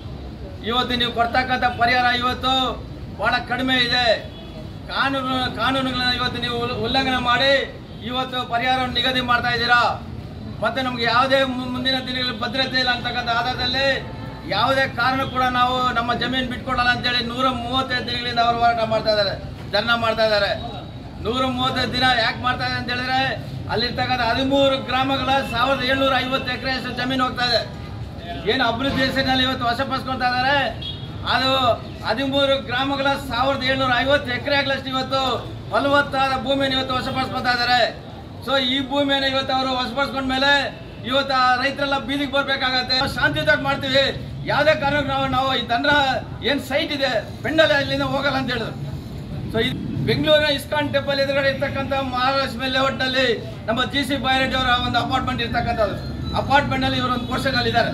ಇವತ್ತು ನೀವು ಕೊಡ್ತಕ್ಕಂಥ ಪರಿಹಾರ ಇವತ್ತು ಭಾಳ ಕಡಿಮೆ ಇದೆ ಕಾನೂನು ಕಾನೂನುಗಳನ್ನ ಇವತ್ತು ನೀವು ಉಲ್- ಉಲ್ಲಂಘನೆ ಮಾಡಿ ಇವತ್ತು ಪರಿಹಾರವನ್ನು ನಿಗದಿ ಮಾಡ್ತಾ ಇದ್ದೀರಾ ಮತ್ತೆ ನಮ್ಗೆ ಯಾವುದೇ ಮು- ಮುಂದಿನ ದಿನಗಳಲ್ಲಿ ಭದ್ರತೆ ಇಲ್ಲ ಅಂತಕ್ಕಂಥ ಆಧಾರದಲ್ಲಿ ಯಾವುದೇ ಕಾರಣ ಕೂಡ ನಾವು ನಮ್ಮ ಜಮೀನು ಬಿಟ್ಕೊಡಲ್ಲ ಅಂತೇಳಿ ನೂರ ಮೂವತ್ತೈದು ದಿನಗಳಿಂದ ಅವರು ಹೋರಾಟ ಮಾಡ್ತಾ ಇದ್ದಾರೆ ಧರ್ನಾ ಮಾಡ್ತಾ ಇದ್ದಾರೆ ನೂರ ಮೂವತ್ತೈದು ದಿನ ಯಾಕೆ ಮಾಡ್ತಾ ಇದೆ ಅಂತ ಹೇಳಿದ್ರೆ ಅಲ್ಲಿರ್ತಕ್ಕಂಥ ಹದಿಮೂರು ಗ್ರಾಮಗಳ ಸಾವಿರದ ಏಳ್ನೂರ ಐವತ್ತು ಎಕರೆ ಅಷ್ಟು ಜಮೀನು ಹೋಗ್ತಾ ಇದೆ ಏನು ಅಭಿವೃದ್ಧಿ ಹೆಸರಿನಲ್ಲಿ ಇವತ್ತು ವಶಪಡಿಸ್ಕೊಳ್ತಾ ಇದ್ದಾರೆ ಅದು ಹದಿಮೂರು ಗ್ರಾಮಗಳ ಸಾವಿರದ ಏಳ್ನೂರ ಐವತ್ತು ಎಕರೆ ಆಗಲಷ್ಟು ಇವತ್ತು ಫಲವತ್ತಾದ ಭೂಮಿಯನ್ನು ಇವತ್ತು ವಶಪಡಿಸ್ಕೊಳ್ತಾ ಇದ್ದಾರೆ ಸೊ ಈ ಭೂಮಿಯನ್ನು ಇವತ್ತು ಅವರು ವಶಪಡಿಸ್ಕೊಂಡ ಮೇಲೆ ಇವತ್ತು ಆ ರೈತರೆಲ್ಲ ಬೀದಿಗೆ ಬರ್ಬೇಕಾಗತ್ತೆ ನಾವು ಶಾಂತಿಯುತವಾಗಿ ಮಾಡ್ತೀವಿ ಯಾವುದೇ ಕಾರಣಕ್ಕೆ ನಾವು ನಾವು ಈ ದಂಡ್ರ ಏನು ಸೈಟ್ ಇದೆ ಪೆಂಡಲ್ ಅಲ್ಲಿಂದ ಹೋಗಲ್ಲ ಅಂತ ಹೇಳಿದ್ರು ಸೊ ಇದು ಬೆಂಗಳೂರಿನ ಇಸ್ಕಾನ್ ಟೆಂಪಲ್ ಎದುರುಗಡೆ ಇರ್ತಕ್ಕಂಥ ಮಹಾಲಕ್ಷ್ಮಿ ಲೇಔಟ್ನಲ್ಲಿ ನಮ್ಮ ಜಿ ಸಿ ಬೈರೆಡ್ಡಿ ಅವರ ಒಂದು ಅಪಾರ್ಟ್ಮೆಂಟ್ ಇರ್ತಕ್ಕಂಥದ್ದು ಅಪಾರ್ಟ್ಮೆಂಟ್ನಲ್ಲಿ ಇವರು ಒಂದು ಪೋರ್ಷನಲ್ಲಿ ಇದ್ದಾರೆ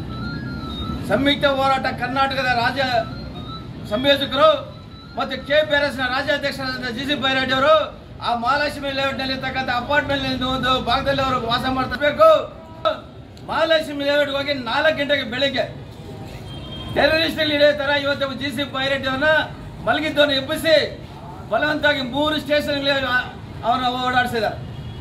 ಸಂಯುಕ್ತ ಹೋರಾಟ ಕರ್ನಾಟಕದ ರಾಜ್ಯ ಸಂಯೋಜಕರು ಮತ್ತು ಕೆ ಪಿ ಆರ್ ಎಸ್ನ ರಾಜ್ಯಾಧ್ಯಕ್ಷರಾದ ಜಿ ಸಿ ಬೈರೆಡ್ಡಿ ಅವರು ಆ ಮಹಾಲಕ್ಷ್ಮಿ ಲೇಔಟ್ನಲ್ಲಿ ಇರ್ತಕ್ಕಂಥ ಅಪಾರ್ಟ್ಮೆಂಟ್ ಒಂದು ಭಾಗದಲ್ಲಿ ಅವರು ವಾಸ ಮಾಡ್ತಿರ್ಬೇಕು ಮಹಾಲಕ್ಷ್ಮಿ ಲೇಔಟ್ಗೆ ಹೋಗಿ ನಾಲ್ಕು ಗಂಟೆಗೆ ಬೆಳಿಗ್ಗೆ ಟೆರರಿಸ್ಟ್ ಹಿಡಿಯೋ ತರ ಇವತ್ತು ಜಿ ಸಿ ಪೈರೆಟ್ ಅವನ್ನ ಮಲಗಿದ್ದವನ್ನ ಎಬ್ಬಿಸಿ ಬಲವಂತವಾಗಿ ಮೂರು ಸ್ಟೇಷನ್ ಅವನ್ನ ಓಡಾಡಿಸಿದ್ದಾರೆ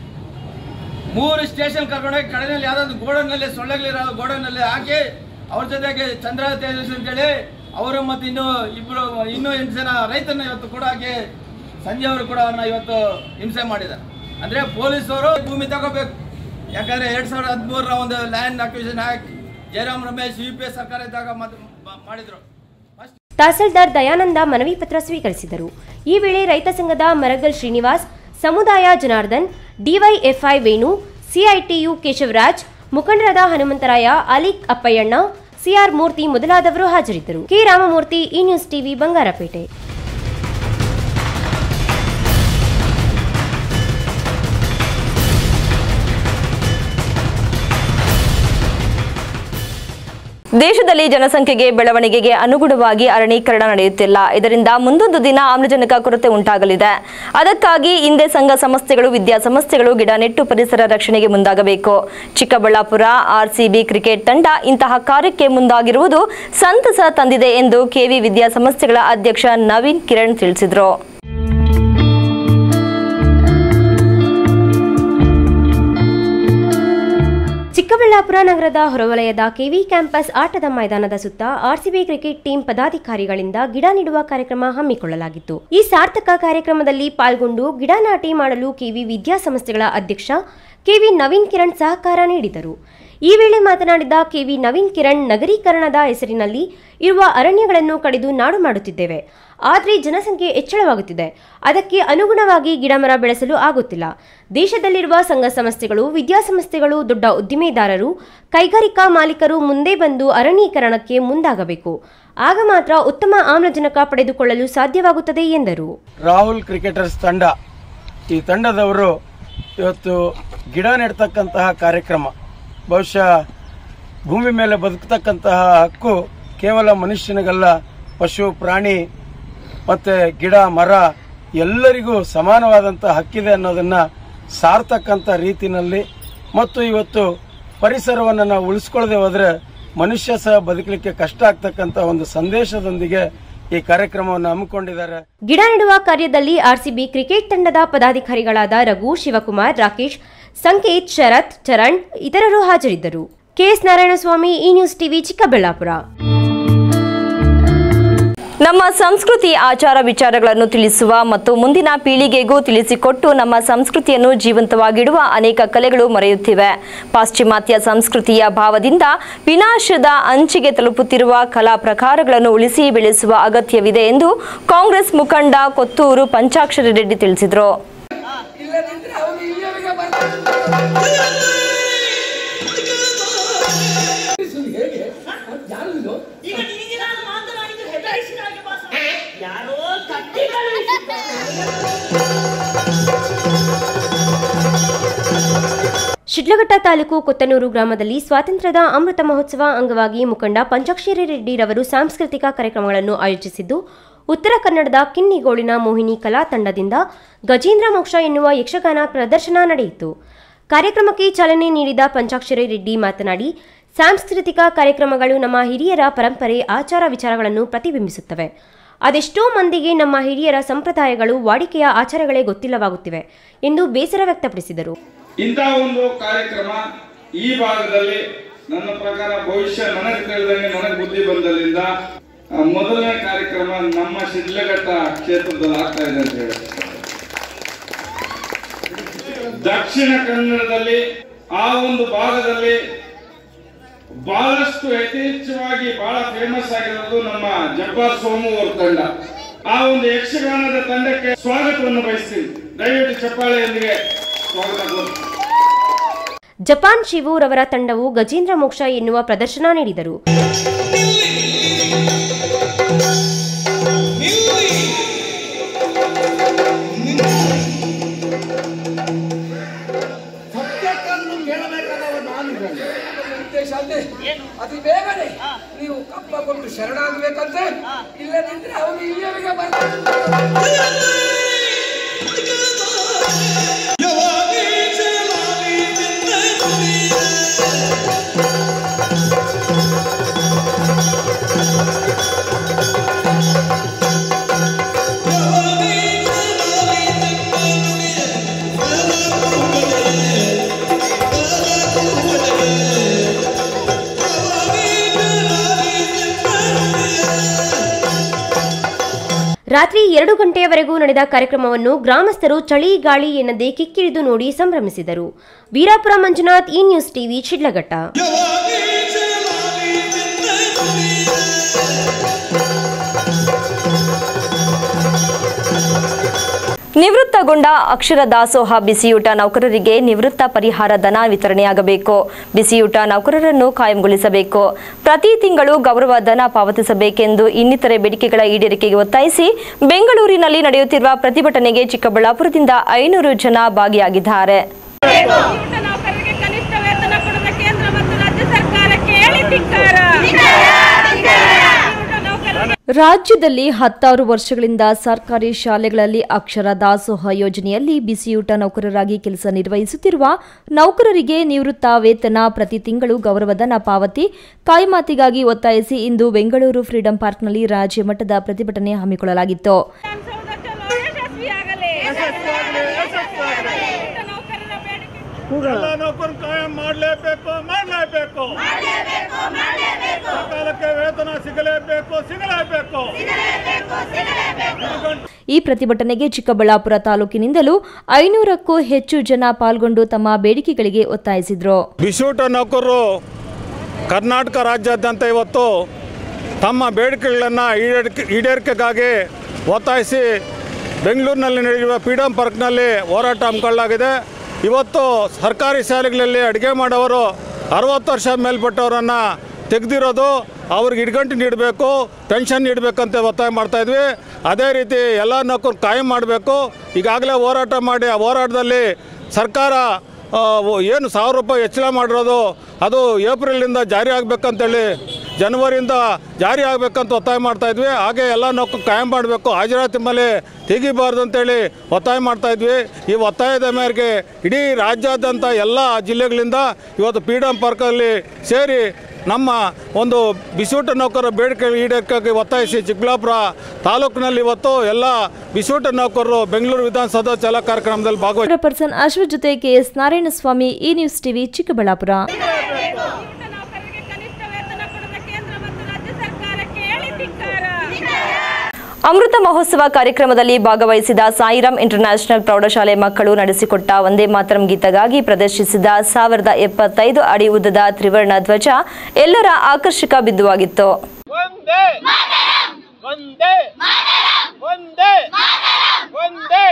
ಮೂರು ಸ್ಟೇಷನ್ ಕರ್ಕೊಂಡೋಗಿ ಕಡೆಯಲ್ಲಿ ಯಾವ್ದಾದ್ರು ಗೋಡನ್ನಲ್ಲಿ ಸೊಳ್ಳೆಗಳಿರೋ ಗೋಡನ್ನಲ್ಲಿ ಹಾಕಿ ಅವ್ರ ಜೊತೆಗೆ ಚಂದ್ರ ತೇಜಸ್ ಅಂತೇಳಿ ಅವರು ಮತ್ತು ಇನ್ನು ಇಬ್ಬರು ಇನ್ನೂ ಎಂಟು ಜನ ರೈತರನ್ನ ಇವತ್ತು ಕೂಡ ಹಾಕಿ ಸಂಜೆ ಅವರು ಕೂಡ ಅವ್ರನ್ನ ಇವತ್ತು ಹಿಂಸೆ ಮಾಡಿದ್ದಾರೆ ಅಂದ್ರೆ ಪೊಲೀಸರು ಭೂಮಿ ತಗೋಬೇಕು ಯಾಕಂದ್ರೆ ಎರಡ್ ಸಾವಿರದ ಹದಿಮೂರರ ಒಂದು land acquisition act Jairam Ramesh U P A ಸರ್ಕಾರ ಇದ್ದಾಗ ಮತ್- ಮ- ಮಾಡಿದ್ರು ತಹಸೀಲ್ದಾರ್ ದಯಾನಂದ ಮನವಿ ಪತ್ರ ಸ್ವೀಕರಿಸಿದರು ಈ ವೇಳೆ ರೈತ ಸಂಘದ ಮರಗಲ್ ಶ್ರೀನಿವಾಸ್ ಸಮುದಾಯ ಜನಾರ್ದನ್ ಡಿವೈಎಫ್ಐ ವೇಣು ಸಿಐಟಿಯು ಕೇಶವರಾಜ್ ಮುಖಂಡರಾದ ಹನುಮಂತರಾಯ ಅಲಿಕ್ ಅಪ್ಪಯ್ಯಣ್ಣ ಸಿಆರ್ ಮೂರ್ತಿ ಮೊದಲಾದವರು ಹಾಜರಿದ್ದರು ಕೆ ರಾಮಮೂರ್ತಿ ಈ ನ್ಯೂಸ್ ಟಿವಿ ಬಂಗಾರಪೇಟೆ ದೇಶದಲ್ಲಿ ಜನಸಂಖ್ಯೆಗೆ ಬೆಳವಣಿಗೆಗೆ ಅನುಗುಣವಾಗಿ ಅರಣ್ಯೀಕರಣ ನಡೆಯುತ್ತಿಲ್ಲ ಇದರಿಂದ ಮುಂದೊಂದು ದಿನ ಆಮ್ಲಜನಕ ಕೊರತೆ ಉಂಟಾಗಲಿದೆ ಅದಕ್ಕಾಗಿ ಹಿಂದೆ ಸಂಘ ಸಂಸ್ಥೆಗಳು ವಿದ್ಯಾಸಂಸ್ಥೆಗಳು ಗಿಡ ನೆಟ್ಟು ಪರಿಸರ ರಕ್ಷಣೆಗೆ ಮುಂದಾಗಬೇಕು ಚಿಕ್ಕಬಳ್ಳಾಪುರ ಆರ್ಸಿಬಿ ಕ್ರಿಕೆಟ್ ತಂಡ ಇಂತಹ ಕಾರ್ಯಕ್ಕೆ ಮುಂದಾಗಿರುವುದು ಸಂತಸ ತಂದಿದೆ ಎಂದು ಕೆವಿ ವಿದ್ಯಾಸಂಸ್ಥೆಗಳ ಅಧ್ಯಕ್ಷ ನವೀನ್ ಕಿರಣ್ ತಿಳಿಸಿದರು ಚಿಕ್ಕಬಳ್ಳಾಪುರ ನಗರದ ಹೊರವಲಯದ ಕೆವಿ ಕ್ಯಾಂಪಸ್ ಆಟದ ಮೈದಾನದ ಸುತ್ತ ಆರ್ಸಿಬಿ ಕ್ರಿಕೆಟ್ ಟೀಮ್ ಪದಾಧಿಕಾರಿಗಳಿಂದ ಗಿಡ ನೆಡುವ ಕಾರ್ಯಕ್ರಮ ಹಮ್ಮಿಕೊಳ್ಳಲಾಗಿತ್ತು ಈ ಸಾರ್ಥಕ ಕಾರ್ಯಕ್ರಮದಲ್ಲಿ ಪಾಲ್ಗೊಂಡು ಗಿಡ ನಾಟಿ ಮಾಡಲು ಕೆವಿ ವಿದ್ಯಾಸಂಸ್ಥೆಗಳ ಅಧ್ಯಕ್ಷ ಕೆವಿ ನವೀನ್ ಕಿರಣ್ ಸಹಕಾರ ನೀಡಿದರು ಈ ವೇಳೆ ಮಾತನಾಡಿದ ಕೆವಿ ನವೀನ್ ಕಿರಣ್ ನಗರೀಕರಣದ ಹೆಸರಿನಲ್ಲಿ ಇರುವ ಅರಣ್ಯಗಳನ್ನು ಕಡಿದು ನಾಡು ಮಾಡುತ್ತಿದ್ದೇವೆ ಆದರೆ ಜನಸಂಖ್ಯೆ ಹೆಚ್ಚಳವಾಗುತ್ತಿದೆ ಅದಕ್ಕೆ ಅನುಗುಣವಾಗಿ ಗಿಡಮರ ಬೆಳೆಸಲು ಆಗುತ್ತಿಲ್ಲ ದೇಶದಲ್ಲಿರುವ ಸಂಘ ಸಂಸ್ಥೆಗಳು ವಿದ್ಯಾಸಂಸ್ಥೆಗಳು ದೊಡ್ಡ ಉದ್ದಿಮೆದಾರರು ಕೈಗಾರಿಕಾ ಮಾಲೀಕರು ಮುಂದೆ ಬಂದು ಅರಣ್ಯೀಕರಣಕ್ಕೆ ಮುಂದಾಗಬೇಕು ಆಗ ಮಾತ್ರ ಉತ್ತಮ ಆಮ್ಲಜನಕ ಪಡೆದುಕೊಳ್ಳಲು ಸಾಧ್ಯವಾಗುತ್ತದೆ ಎಂದರು ರಾಹುಲ್ ಕ್ರಿಕೆಟರ್ಸ್ ತಂಡ ಈ ತಂಡದವರು ಇವತ್ತು ಗಿಡ ನೆಡ್ತಕ್ಕಂತಹ ಕಾರ್ಯಕ್ರಮ ಬಹುಶಃ ಭೂಮಿ ಮೇಲೆ ಬದುಕತಕ್ಕಂತಹ ಹಕ್ಕು ಕೇವಲ ಮನುಷ್ಯನಿಗಲ್ಲ ಪಶು ಪ್ರಾಣಿ ಮತ್ತೆ ಗಿಡ ಮರ ಎಲ್ಲರಿಗೂ ಸಮಾನವಾದಂತಹ ಹಕ್ಕಿದೆ ಅನ್ನೋದನ್ನ ಸಾರ್ತಕ್ಕಂಥ ರೀತಿನಲ್ಲಿ ಮತ್ತು ಇವತ್ತು ಪರಿಸರವನ್ನು ನಾವು ಉಳಿಸ್ಕೊಳ್ಳದೆ ಹೋದ್ರೆ ಮನುಷ್ಯ ಸಹ ಬದುಕಲಿಕ್ಕೆ ಕಷ್ಟ ಆಗ್ತಕ್ಕಂಥ ಒಂದು ಸಂದೇಶದೊಂದಿಗೆ ಈ ಕಾರ್ಯಕ್ರಮವನ್ನು ಹಮ್ಮಿಕೊಂಡಿದ್ದಾರೆ ಗಿಡ ನೆಡುವ ಕಾರ್ಯದಲ್ಲಿ ಆರ್ಸಿಬಿ ಕ್ರಿಕೆಟ್ ತಂಡದ ಪದಾಧಿಕಾರಿಗಳಾದ ರಘು ಶಿವಕುಮಾರ್ ರಾಕೇಶ್ ಸಂಕೇತ್ ಶರತ್ ಚರಣ್ ಇತರರು ಹಾಜರಿದ್ದರು ಕೆಎಸ್ ನಾರಾಯಣಸ್ವಾಮಿ ಈ ನ್ಯೂಸ್ ಟಿವಿ ಚಿಕ್ಕಬಳ್ಳಾಪುರ ನಮ್ಮ ಸಂಸ್ಕೃತಿ ಆಚಾರ ವಿಚಾರಗಳನ್ನು ತಿಳಿಸುವ ಮತ್ತು ಮುಂದಿನ ಪೀಳಿಗೆಗೂ ತಿಳಿಸಿಕೊಟ್ಟು ನಮ್ಮ ಸಂಸ್ಕೃತಿಯನ್ನು ಜೀವಂತವಾಗಿಡುವ ಅನೇಕ ಕಲೆಗಳು ಮರೆಯುತ್ತಿವೆ ಪಾಶ್ಚಿಮಾತ್ಯ ಸಂಸ್ಕೃತಿಯ ಭಾವದಿಂದ ವಿನಾಶದ ಅಂಚಿಗೆ ತಲುಪುತ್ತಿರುವ ಕಲಾ ಪ್ರಕಾರಗಳನ್ನು ಉಳಿಸಿ ಬೆಳೆಸುವ ಅಗತ್ಯವಿದೆ ಎಂದು ಕಾಂಗ್ರೆಸ್ ಮುಖಂಡ ಕೊತ್ತೂರು ಪಂಚಾಕ್ಷರಿ ರೆಡ್ಡಿ ತಿಳಿಸಿದರು ಶಿಡ್ಲಘಟ್ಟ ತಾಲೂಕು ಕೊತ್ತನೂರು ಗ್ರಾಮದಲ್ಲಿ ಸ್ವಾತಂತ್ರ್ಯದ ಅಮೃತ ಮಹೋತ್ಸವ ಅಂಗವಾಗಿ ಮುಖಂಡ ಪಂಚಾಕ್ಷರಿ ರೆಡ್ಡಿರವರು ಸಾಂಸ್ಕೃತಿಕ ಕಾರ್ಯಕ್ರಮಗಳನ್ನು ಆಯೋಜಿಸಿದ್ದು ಉತ್ತರ ಕನ್ನಡದ ಕಿನ್ನಿಗೋಳಿನ ಮೋಹಿನಿ ಕಲಾ ತಂಡದಿಂದ ಗಜೇಂದ್ರ ಮೋಕ್ಷ ಎನ್ನುವ ಯಕ್ಷಗಾನ ಪ್ರದರ್ಶನ ನಡೆಯಿತು ಕಾರ್ಯಕ್ರಮಕ್ಕೆ ಚಾಲನೆ ನೀಡಿದ ಪಂಚಾಕ್ಷರಿ ರೆಡ್ಡಿ ಮಾತನಾಡಿ ಸಾಂಸ್ಕೃತಿಕ ಕಾರ್ಯಕ್ರಮಗಳು ನಮ್ಮ ಹಿರಿಯರ ಪರಂಪರೆ ಆಚಾರ ವಿಚಾರಗಳನ್ನು ಪ್ರತಿಬಿಂಬಿಸುತ್ತವೆ ಅದೆಷ್ಟೋ ಮಂದಿಗೆ ನಮ್ಮ ಹಿರಿಯರ ಸಂಪ್ರದಾಯಗಳು ವಾಡಿಕೆಯ ಆಚಾರಗಳೇ ಗೊತ್ತಿಲ್ಲವಾಗುತ್ತಿವೆ ಎಂದು ಬೇಸರ ವ್ಯಕ್ತಪಡಿಸಿದರು ಇಂತಹ ಒಂದು ಕಾರ್ಯಕ್ರಮ ಈ ಭಾಗದಲ್ಲಿ ನನ್ನ ಪ್ರಕಾರ ಭವಿಷ್ಯ ನನಗೆ ತಿಳಿದಂಗೆ ನನಗೆ ಬುದ್ಧಿ ಬಂದಲ್ಲಿಂದ ಆ, ಮೊದಲನೇ ಕಾರ್ಯಕ್ರಮ ನಮ್ಮ ಶಿಡ್ಲಘಟ್ಟ ಕ್ಷೇತ್ರದಲ್ಲಿ ಆಗ್ತಾ ಇದೆ ಅಂತ ಹೇಳಿ ದಕ್ಷಿಣ ಕನ್ನಡದಲ್ಲಿ ಆ ಒಂದು ಭಾಗದಲ್ಲಿ ಬಹಳಷ್ಟು ಯಥೇಚ್ಛವಾಗಿ ಬಹಳ ಫೇಮಸ್ ಆಗಿರೋದು ನಮ್ಮ ಜಬ್ಬಾರ್ ಸೋಮು ಅವ್ರ ತಂಡ ಆ ಒಂದು ಯಕ್ಷಗಾನದ ತಂಡಕ್ಕೆ ಸ್ವಾಗತವನ್ನು ಬಯಸ್ತೀನಿ ದಯವಿಟ್ಟು ಚಪ್ಪಾಳೆಯೊಂದಿಗೆ ಸ್ವಾಗತ ಕೋರ್ತೀನಿ ಜಪಾನ್ ಶಿವೂರವರ ತಂಡವು ಗಜೇಂದ್ರ ಮೋಕ್ಷ ಎನ್ನುವ ಪ್ರದರ್ಶನ ನೀಡಿದರು ಸತ್ಯಕ್ಕನ್ನು ಕೇಳಬೇಕಾದವ ನಾನು ಉದ್ದೇಶ ಅದೇ ಅತಿ ಬೇಗನೆ ನೀವು ಕಪ್ಪ ಕೊಟ್ಟು ಶರಣಾಗಬೇಕಂತೆ ಇಲ್ಲದಿದ್ರೆ ಅವನು ಇಲ್ಲಿಯವರೆಗೆ ಬರ್ತಾನೆ ರಾತ್ರಿ ಎರಡು ಗಂಟೆಯವರೆಗೂ ನಡೆದ ಕಾರ್ಯಕ್ರಮವನ್ನು ಗ್ರಾಮಸ್ಥರು ಚಳಿ ಗಾಳಿ ಎನ್ನದೇ ಕಿಕ್ಕಿರಿದು ನೋಡಿ ಸಂಭ್ರಮಿಸಿದರು Virapura Manjunath E news TV Sidlaghatta ನಿವೃತ್ತಗೊಂಡ ಅಕ್ಷರ ದಾಸೋಹ ಬಿಸಿಯೂಟ ನೌಕರರಿಗೆ ನಿವೃತ್ತ ಪರಿಹಾರ ಧನ ವಿತರಣೆಯಾಗಬೇಕು ಬಿಸಿಯೂಟ ನೌಕರರನ್ನು ಕಾಯಂಗೊಳಿಸಬೇಕು ಪ್ರತಿ ತಿಂಗಳು ಗೌರವ ಧನ ಪಾವತಿಸಬೇಕೆಂದು ಇನ್ನಿತರೆ ಬೇಡಿಕೆಗಳ ಈಡೇರಿಕೆಗೆ ಒತ್ತಾಯಿಸಿ ಬೆಂಗಳೂರಿನಲ್ಲಿ ನಡೆಯುತ್ತಿರುವ ಪ್ರತಿಭಟನೆಗೆ ಚಿಕ್ಕಬಳ್ಳಾಪುರದಿಂದ ಐನೂರು ಜನ ಭಾಗಿಯಾಗಿದ್ದಾರೆ ನೌಕರರಿಗೆ ಕನಿಷ್ಠ ವೇತನ ಕೊಡದ ಕೇಂದ್ರ ಮತ್ತು ರಾಜ್ಯ ಸರ್ಕಾರಕ್ಕೆ ಹೇಳಿ ಧಿಕ್ಕಾರ ರಾಜ್ಯದಲ್ಲಿ ಹತ್ತಾರು ವರ್ಷಗಳಿಂದ ಸರ್ಕಾರಿ ಶಾಲೆಗಳಲ್ಲಿ ಅಕ್ಷರ ದಾಸೋಹ ಯೋಜನೆಯಲ್ಲಿ ಬಿಸಿಯೂಟ ನೌಕರರಾಗಿ ಕೆಲಸ ನಿರ್ವಹಿಸುತ್ತಿರುವ ನೌಕರರಿಗೆ ನಿವೃತ್ತ ವೇತನ ಪ್ರತಿ ತಿಂಗಳು ಗೌರವಧನ ಪಾವತಿ ಕಾಯ್ಮಾತಿಗಾಗಿ ಒತ್ತಾಯಿಸಿ ಇಂದು ಬೆಂಗಳೂರು ಫ್ರೀಡಂ ಪಾರ್ಕ್ನಲ್ಲಿ ರಾಜ್ಯ ಮಟ್ಟದ ಪ್ರತಿಭಟನೆ ಹಮ್ಮಿಕೊಳ್ಳಲಾಗಿತ್ತು ಎಲ್ಲ ನೌಕರ ಕಾಯಂ ಮಾಡಲೇಬೇಕು ಮಾಡಲೇಬೇಕು ಸಕಾಲಕ್ಕೆ ವೇತನ ಸಿಗಲೇಬೇಕು ಸಿಗಲೇಬೇಕು ಈ ಪ್ರತಿಭಟನೆಗೆ ಚಿಕ್ಕಬಳ್ಳಾಪುರ ತಾಲೂಕಿನಿಂದಲೂ ಐನೂರಕ್ಕೂ ಹೆಚ್ಚು ಜನ ಪಾಲ್ಗೊಂಡು ತಮ್ಮ ಬೇಡಿಕೆಗಳಿಗೆ ಒತ್ತಾಯಿಸಿದ್ರು ಬಿಸೂಟ ನೌಕರರು ಕರ್ನಾಟಕ ರಾಜ್ಯಾದ್ಯಂತ ಇವತ್ತು ತಮ್ಮ ಬೇಡಿಕೆಗಳನ್ನು ಈಡೇರಿಕೆ ಈಡೇರಿಕೆಗಾಗಿ ಒತ್ತಾಯಿಸಿ ಬೆಂಗಳೂರಿನಲ್ಲಿ ನಡೆಯುವ ಫ್ರೀಡಂ ಪಾರ್ಕ್ನಲ್ಲಿ ಹೋರಾಟ ಹಮ್ಮಿಕೊಳ್ಳಲಾಗಿದೆ ಇವತ್ತು ಸರ್ಕಾರಿ ಶಾಲೆಗಳಲ್ಲಿ ಅಡುಗೆ ಮಾಡೋರು ಅರವತ್ತು ವರ್ಷ ಮೇಲ್ಪಟ್ಟವರನ್ನು ತೆಗೆದಿರೋದು ಅವ್ರಿಗೆ ಇಡ್ಗಂಟು ನೀಡಬೇಕು ಪೆನ್ಷನ್ ನೀಡಬೇಕಂತ ಒತ್ತಾಯ ಮಾಡ್ತಾಯಿದ್ವಿ ಅದೇ ರೀತಿ ಎಲ್ಲ ನೌಕರು ಕಾಯಂ ಮಾಡಬೇಕು ಈಗಾಗಲೇ ಹೋರಾಟ ಮಾಡಿ ಆ ಹೋರಾಟದಲ್ಲಿ ಸರ್ಕಾರ ಆ, ಏನು ಸಾವಿರ ರೂಪಾಯಿ ಹೆಚ್ಚಳ ಮಾಡಿರೋದು ಅದು ಏಪ್ರಿಲಿಂದ ಜಾರಿ ಆಗಬೇಕಂತೇಳಿ ಜನವರಿಯಿಂದ ಜಾರಿ ಆಗಬೇಕಂತ ಒತ್ತಾಯ ಮಾಡ್ತಾ ಇದ್ವಿ ಹಾಗೆ ಎಲ್ಲ ನೌಕರು ಕಾಯಂ ಮಾಡಬೇಕು ಹಾಜರಾತಿ ಮೇಲೆ ತೆಗಿಬಾರ್ದು ಅಂತೇಳಿ ಒತ್ತಾಯ ಮಾಡ್ತಾ ಇದ್ವಿ ಈ ಒತ್ತಾಯದ ಮೇರೆಗೆ ಇಡೀ ರಾಜ್ಯಾದ್ಯಂತ ಎಲ್ಲ ಜಿಲ್ಲೆಗಳಿಂದ ಇವತ್ತು ಫ್ರೀಡಂ ಪಾರ್ಕಲ್ಲಿ ಸೇರಿ ನಮ್ಮ ಒಂದು ಬಿಸೂಟ ನೌಕರರ ಬೇಡಿಕೆ ಈಡೇರಿಕೆಗೆ ಒತ್ತಾಯಿಸಿ ಚಿಕ್ಕಬಳ್ಳಾಪುರ ತಾಲೂಕಿನಲ್ಲಿ ಇವತ್ತು ಎಲ್ಲ ಬಿಸೂಟ ನೌಕರರು ಬೆಂಗಳೂರು ವಿಧಾನಸೌಧ ಚಾಲಾ ಕಾರ್ಯಕ್ರಮದಲ್ಲಿ ಭಾಗವಹಿಸಿ ಪರ್ಸನ್ ಅಶ್ವಥ್ ಜೊತೆ ಕೆಎಸ್ ನಾರಾಯಣಸ್ವಾಮಿ ಈ ನ್ಯೂಸ್ ಟಿವಿ ಚಿಕ್ಕಬಳ್ಳಾಪುರ ಅಮೃತ ಮಹೋತ್ಸವ ಕಾರ್ಯಕ್ರಮದಲ್ಲಿ ಭಾಗವಹಿಸಿದ ಸಾಯಿರಾಮ್ ಇಂಟರ್ನ್ಯಾಷನಲ್ ಪ್ರೌಢಶಾಲೆ ಮಕ್ಕಳು ನಡೆಸಿಕೊಟ್ಟ ಒಂದೇ ಮಾತರಂ ಗೀತಗಾಗಿ ಪ್ರದರ್ಶಿಸಿದ ಸಾವಿರದ ಎಪ್ಪತ್ತೈದು ಅಡಿ ಉದ್ದದ ತ್ರಿವರ್ಣ ಧ್ವಜ ಎಲ್ಲರ ಆಕರ್ಷಕ ಬಿಂದುವಾಗಿತ್ತು ಒಂದೇ ಒಂದೇ ಒಂದೇ ಒಂದೇ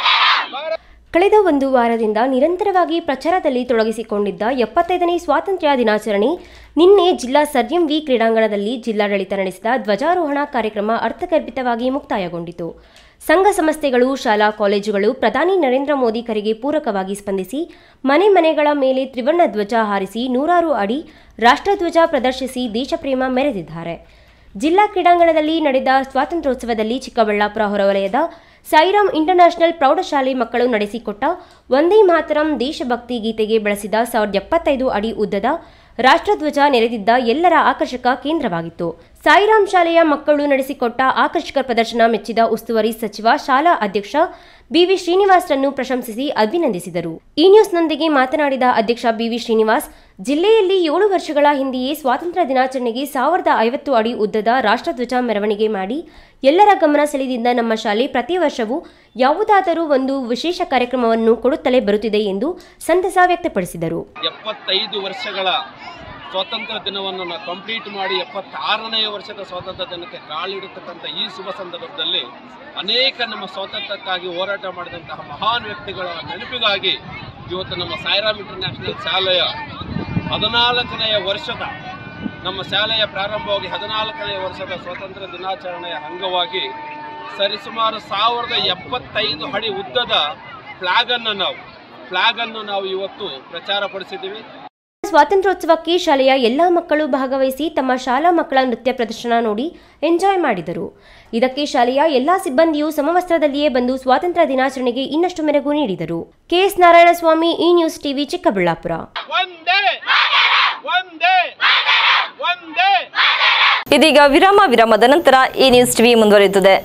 ಕಳೆದ ಒಂದು ವಾರದಿಂದ ನಿರಂತರವಾಗಿ ಪ್ರಚಾರದಲ್ಲಿ ತೊಡಗಿಸಿಕೊಂಡಿದ್ದ ಎಪ್ಪತ್ತೈದನೇ ಸ್ವಾತಂತ್ರ್ಯ ದಿನಾಚರಣೆ ನಿನ್ನೆ ಜಿಲ್ಲಾ ಸರ್ಎಂ ವಿ ಕ್ರೀಡಾಂಗಣದಲ್ಲಿ ಜಿಲ್ಲಾಡಳಿತ ನಡೆಸಿದ ಧ್ವಜಾರೋಹಣ ಕಾರ್ಯಕ್ರಮ ಅರ್ಥಗರ್ಭಿತವಾಗಿ ಮುಕ್ತಾಯಗೊಂಡಿತು ಸಂಘ ಸಂಸ್ಥೆಗಳು ಶಾಲಾ ಕಾಲೇಜುಗಳು ಪ್ರಧಾನಿ ನರೇಂದ್ರ ಮೋದಿ ಕರೆಗೆ ಪೂರಕವಾಗಿ ಸ್ಪಂದಿಸಿ ಮನೆ ಮನೆಗಳ ಮೇಲೆ ತ್ರಿವರ್ಣ ಧ್ವಜ ಹಾರಿಸಿ ನೂರಾರು ಅಡಿ ರಾಷ್ಟ್ರಧ್ವಜ ಪ್ರದರ್ಶಿಸಿ ದೇಶಪ್ರೇಮ ಮೆರೆದಿದ್ದಾರೆ ಜಿಲ್ಲಾ ಕ್ರೀಡಾಂಗಣದಲ್ಲಿ ನಡೆದ ಸ್ವಾತಂತ್ರ್ಯೋತ್ಸವದಲ್ಲಿ ಚಿಕ್ಕಬಳ್ಳಾಪುರ ಹೊರವಲಯದ ಸಾಯಿರಾಮ್ ಇಂಟರ್ನ್ಯಾಷನಲ್ ಪ್ರೌಢಶಾಲೆ ಮಕ್ಕಳು ನಡೆಸಿಕೊಟ್ಟ ಒಂದೇ ಮಾತರಂ ದೇಶಭಕ್ತಿ ಗೀತೆಗೆ ಬಳಸಿದ ಸಾವಿರದ ಎಪ್ಪತ್ತೈದು ಅಡಿ ಉದ್ದದ ರಾಷ್ಟ್ರಧ್ವಜ ನೆರೆದಿದ್ದ ಎಲ್ಲರ ಆಕರ್ಷಕ ಕೇಂದ್ರವಾಗಿತ್ತು ಸಾಯಿರಾಮ್ ಶಾಲೆಯ ಮಕ್ಕಳು ನಡೆಸಿಕೊಟ್ಟ ಆಕರ್ಷಕ ಪ್ರದರ್ಶನ ಮೆಚ್ಚಿದ ಉಸ್ತುವಾರಿ ಸಚಿವ ಶಾಲಾ ಅಧ್ಯಕ್ಷ ಬಿವಿ ಶ್ರೀನಿವಾಸ್ರನ್ನು ಪ್ರಶಂಸಿಸಿ ಅಭಿನಂದಿಸಿದರು ಈ ನ್ಯೂಸ್ನೊಂದಿಗೆ ಮಾತನಾಡಿದ ಅಧ್ಯಕ್ಷ ಬಿವಿ ಶ್ರೀನಿವಾಸ್ ಜಿಲ್ಲೆಯಲ್ಲಿ ಏಳು ವರ್ಷಗಳ ಹಿಂದೆಯೇ ಸ್ವಾತಂತ್ರ್ಯ ದಿನಾಚರಣೆಗೆ ಸಾವಿರದ ಐವತ್ತು ಅಡಿ ಉದ್ದದ ರಾಷ್ಟ್ರಧ್ವಜ ಮೆರವಣಿಗೆ ಮಾಡಿ ಎಲ್ಲರ ಗಮನ ಸೆಳೆದಿದ್ದ ನಮ್ಮ ಶಾಲೆ ಪ್ರತಿ ವರ್ಷವೂ ಯಾವುದಾದರೂ ಒಂದು ವಿಶೇಷ ಕಾರ್ಯಕ್ರಮವನ್ನು ಕೊಡುತ್ತಲೇ ಬರುತ್ತಿದೆ ಎಂದು ಸಂತಸ ವ್ಯಕ್ತಪಡಿಸಿದರು ಎಪ್ಪತ್ತೈದು ವರ್ಷಗಳ ಸ್ವಾತಂತ್ರ್ಯ ದಿನವನ್ನು ನಾವು ಕಂಪ್ಲೀಟ್ ಮಾಡಿ ಎಪ್ಪತ್ತಾರನೇ ವರ್ಷದ ಸ್ವಾತಂತ್ರ್ಯ ದಿನಕ್ಕೆ ಕಾಲಿಡತಕ್ಕಂಥ ಈ ಶುಭ ಸಂದರ್ಭದಲ್ಲಿ ಅನೇಕ ನಮ್ಮ ಸ್ವಾತಂತ್ರ್ಯಕ್ಕಾಗಿ ಹೋರಾಟ ಮಾಡಿದಂತಹ ಮಹಾನ್ ವ್ಯಕ್ತಿಗಳ ನೆನಪಿಗಾಗಿ ಇವತ್ತು ನಮ್ಮ ಸಾಯಿರಾಮ್ ಇಂಟರ್ನ್ಯಾಷನಲ್ ಶಾಲೆಯ ಹದಿನಾಲ್ಕನೆಯ ವರ್ಷದ ನಮ್ಮ ಶಾಲೆಯ ಪ್ರಾರಂಭವಾಗಿ ಹದಿನಾಲ್ಕನೆಯ ವರ್ಷದ ಸ್ವಾತಂತ್ರ್ಯ ದಿನಾಚರಣೆಯ ಅಂಗವಾಗಿ ಸರಿಸುಮಾರು ಸಾವಿರದ ಎಪ್ಪತ್ತೈದು ಅಡಿ ಉದ್ದದ ಫ್ಲಾಗನ್ನು ನಾವು ಫ್ಲಾಗನ್ನು ನಾವು ಇವತ್ತು ಪ್ರಚಾರಪಡಿಸಿದ್ದೀವಿ ಸ್ವಾತಂತ್ರ್ಯೋತ್ಸವಕ್ಕೆ ಶಾಲೆಯ ಎಲ್ಲಾ ಮಕ್ಕಳು ಭಾಗವಹಿಸಿ ತಮ್ಮ ಶಾಲಾ ಮಕ್ಕಳ ನೃತ್ಯ ಪ್ರದರ್ಶನ ನೋಡಿ ಎಂಜಾಯ್ ಮಾಡಿದರು ಇದಕ್ಕೆ ಶಾಲೆಯ ಎಲ್ಲಾ ಸಿಬ್ಬಂದಿಯು ಸಮವಸ್ತ್ರದಲ್ಲಿಯೇ ಬಂದು ಸ್ವಾತಂತ್ರ್ಯ ದಿನಾಚರಣೆಗೆ ಇನ್ನಷ್ಟು ಮೆರುಗು ನೀಡಿದರು ಕೆಎಸ್ ನಾರಾಯಣಸ್ವಾಮಿ ಈ ನ್ಯೂಸ್ ಟಿವಿ ಚಿಕ್ಕಬಳ್ಳಾಪುರ ಒಂದೇ ಒಂದೇ ಒಂದೇ ಇದೀಗ ವಿರಾಮ ವಿರಾಮದ ನಂತರ ಈ ನ್ಯೂಸ್ ಟಿವಿ ಮುಂದುವರಿಯುತ್ತದೆ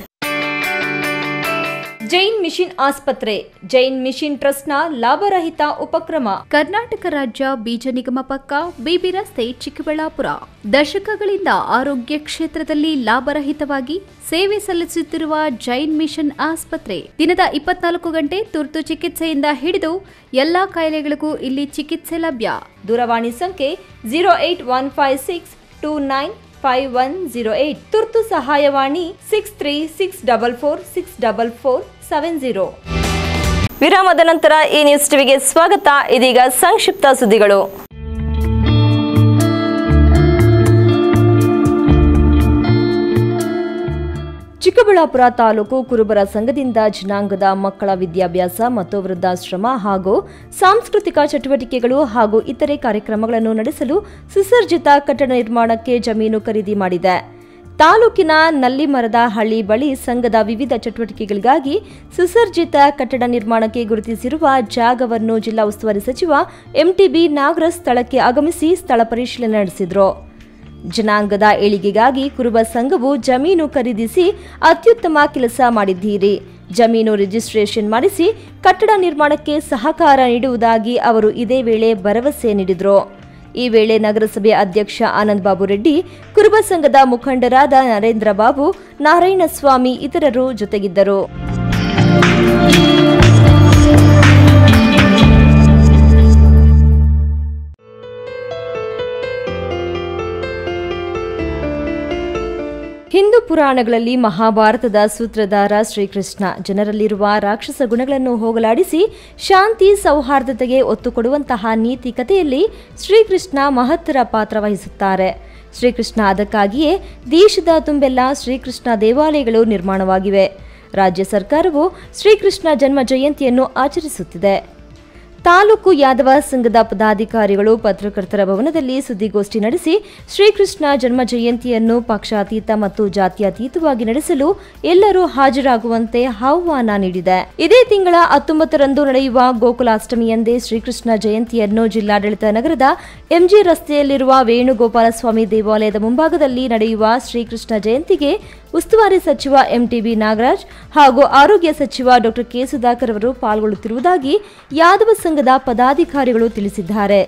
ಜೈನ್ ಮಿಷನ್ ಆಸ್ಪತ್ರೆ ಜೈನ್ ಮಿಷನ್ ಟ್ರಸ್ಟ್ನ ಲಾಭರಹಿತ ಉಪಕ್ರಮ ಕರ್ನಾಟಕ ರಾಜ್ಯ ಬೀಜ ನಿಗಮ ಪಕ್ಕ ಬಿಬಿ ರಸ್ತೆ ಚಿಕ್ಕಬಳ್ಳಾಪುರ ದಶಕಗಳಿಂದ ಆರೋಗ್ಯ ಕ್ಷೇತ್ರದಲ್ಲಿ ಲಾಭರಹಿತವಾಗಿ ಸೇವೆ ಸಲ್ಲಿಸುತ್ತಿರುವ ಜೈನ್ ಮಿಷನ್ ಆಸ್ಪತ್ರೆ ದಿನದ ಇಪ್ಪತ್ನಾಲ್ಕು ಗಂಟೆ ತುರ್ತು ಚಿಕಿತ್ಸೆಯಿಂದ ಹಿಡಿದು ಎಲ್ಲಾ ಕಾಯಿಲೆಗಳಿಗೂ ಇಲ್ಲಿ ಚಿಕಿತ್ಸೆ ಲಭ್ಯ ದೂರವಾಣಿ ಸಂಖ್ಯೆ zero eight one five six two nine five one zero eight ತುರ್ತು ಸಹಾಯವಾಣಿ six three six double four six double four seven zero ವಿರಾಮದ ನಂತರ ಈ ನ್ಯೂಸ್ ಟಿವಿಗೆ ಸ್ವಾಗತ ಇದೀಗ ಸಂಕ್ಷಿಪ್ತ ಸುದ್ದಿಗಳು ಚಿಕ್ಕಬಳ್ಳಾಪುರ ತಾಲೂಕು ಕುರುಬರ ಸಂಘದಿಂದ ಜನಾಂಗದ ಮಕ್ಕಳ ವಿದ್ಯಾಭ್ಯಾಸ ಮತ್ತು ವೃದ್ಧಾಶ್ರಮ ಹಾಗೂ ಸಾಂಸ್ಕೃತಿಕ ಚಟುವಟಿಕೆಗಳು ಹಾಗೂ ಇತರೆ ಕಾರ್ಯಕ್ರಮಗಳನ್ನು ನಡೆಸಲು ಸುಸರ್ಜಿತ ಕಟ್ಟಡ ನಿರ್ಮಾಣಕ್ಕೆ ಜಮೀನು ಖರೀದಿ ಮಾಡಿದೆ ತಾಲೂಕಿನ ನಲ್ಲಿಮರದ ಹಳ್ಳಿ ಬಳಿ ಸಂಘದ ವಿವಿಧ ಚಟುವಟಿಕೆಗಳಿಗಾಗಿ ಸುಸರ್ಜಿತ ಕಟ್ಟಡ ನಿರ್ಮಾಣಕ್ಕೆ ಗುರುತಿಸಿರುವ ಜಾಗವನ್ನು ಜಿಲ್ಲಾ ಉಸ್ತುವಾರಿ ಸಚಿವ ಎಂಟಿಬಿ ನಾಗರಾಜ್ ಸ್ಥಳಕ್ಕೆ ಆಗಮಿಸಿ ಸ್ಥಳ ಪರಿಶೀಲನೆ ನಡೆಸಿದರು ಜನಾಂಗದ ಏಳಿಗೆಗಾಗಿ ಕುರುಬ ಸಂಘವು ಜಮೀನು ಖರೀದಿಸಿ ಅತ್ಯುತ್ತಮ ಕೆಲಸ ಮಾಡಿದ್ದೀರಿ ಜಮೀನು ರಿಜಿಸ್ಟ್ರೇಷನ್ ಮಾಡಿಸಿ ಕಟ್ಟಡ ನಿರ್ಮಾಣಕ್ಕೆ ಸಹಕಾರ ನೀಡುವುದಾಗಿ ಅವರು ಇದೇ ವೇಳೆ ಭರವಸೆ ನೀಡಿದರು ಈ ವೇಳೆ ನಗರಸಭೆ ಅಧ್ಯಕ್ಷ ಆನಂದ್ ಬಾಬು ರೆಡ್ಡಿ ಕುರುಬ ಸಂಘದ ಮುಖಂಡರಾದ ನರೇಂದ್ರ ಬಾಬು ನಾರಾಯಣಸ್ವಾಮಿ ಇತರರು ಜೊತೆಗಿದ್ದರು ಹಿಂದೂ ಪುರಾಣಗಳಲ್ಲಿ ಮಹಾಭಾರತದ ಸೂತ್ರಧಾರ ಶ್ರೀಕೃಷ್ಣ ಜನರಲ್ಲಿರುವ ರಾಕ್ಷಸ ಗುಣಗಳನ್ನು ಹೋಗಲಾಡಿಸಿ ಶಾಂತಿ ಸೌಹಾರ್ದತೆಗೆ ಒತ್ತು ಕೊಡುವಂತಹ ನೀತಿ ಕಥೆಯಲ್ಲಿ ಶ್ರೀಕೃಷ್ಣ ಮಹತ್ತರ ಪಾತ್ರ ವಹಿಸುತ್ತಾರೆ ಶ್ರೀಕೃಷ್ಣ ಅದಕ್ಕಾಗಿಯೇ ದೇಶದ ತುಂಬೆಲ್ಲ ಶ್ರೀಕೃಷ್ಣ ದೇವಾಲಯಗಳು ನಿರ್ಮಾಣವಾಗಿವೆ ರಾಜ್ಯ ಸರ್ಕಾರವು ಶ್ರೀಕೃಷ್ಣ ಜನ್ಮ ಜಯಂತಿಯನ್ನು ಆಚರಿಸುತ್ತಿದೆ ತಾಲೂಕು ಯಾದವ ಸಂಘದ ಪದಾಧಿಕಾರಿಗಳು ಪತ್ರಕರ್ತರ ಭವನದಲ್ಲಿ ಸುದ್ದಿಗೋಷ್ಠಿ ನಡೆಸಿ ಶ್ರೀಕೃಷ್ಣ ಜನ್ಮ ಜಯಂತಿಯನ್ನು ಪಕ್ಷಾತೀತ ಮತ್ತು ಜಾತ್ಯತೀತವಾಗಿ ನಡೆಸಲು ಎಲ್ಲರೂ ಹಾಜರಾಗುವಂತೆ ಆಹ್ವಾನ ನೀಡಿದೆ ಇದೇ ತಿಂಗಳ ಹತ್ತೊಂಬತ್ತರಂದು ನಡೆಯುವ ಗೋಕುಲಾಷ್ಟಮಿಯಂದೇ ಶ್ರೀಕೃಷ್ಣ ಜಯಂತಿಯನ್ನು ಜಿಲ್ಲಾಡಳಿತ ನಗರದ ಎಂಜಿ ರಸ್ತೆಯಲ್ಲಿರುವ ವೇಣುಗೋಪಾಲಸ್ವಾಮಿ ದೇವಾಲಯದ ಮುಂಭಾಗದಲ್ಲಿ ನಡೆಯುವ ಶ್ರೀಕೃಷ್ಣ ಜಯಂತಿಗೆ ಉಸ್ತುವಾರಿ ಸಚಿವ ಎಂಟಿಬಿ ನಾಗರಾಜ್ ಹಾಗೂ ಆರೋಗ್ಯ ಸಚಿವ ಡಾಕ್ಟರ್ ಕೆ ಸುಧಾಕರ್ ಅವರು ಪಾಲ್ಗೊಳ್ಳುತ್ತಿರುವುದಾಗಿ ಯಾದವ ಸಂಘದ ಪದಾಧಿಕಾರಿಗಳು ತಿಳಿಸಿದ್ದಾರೆ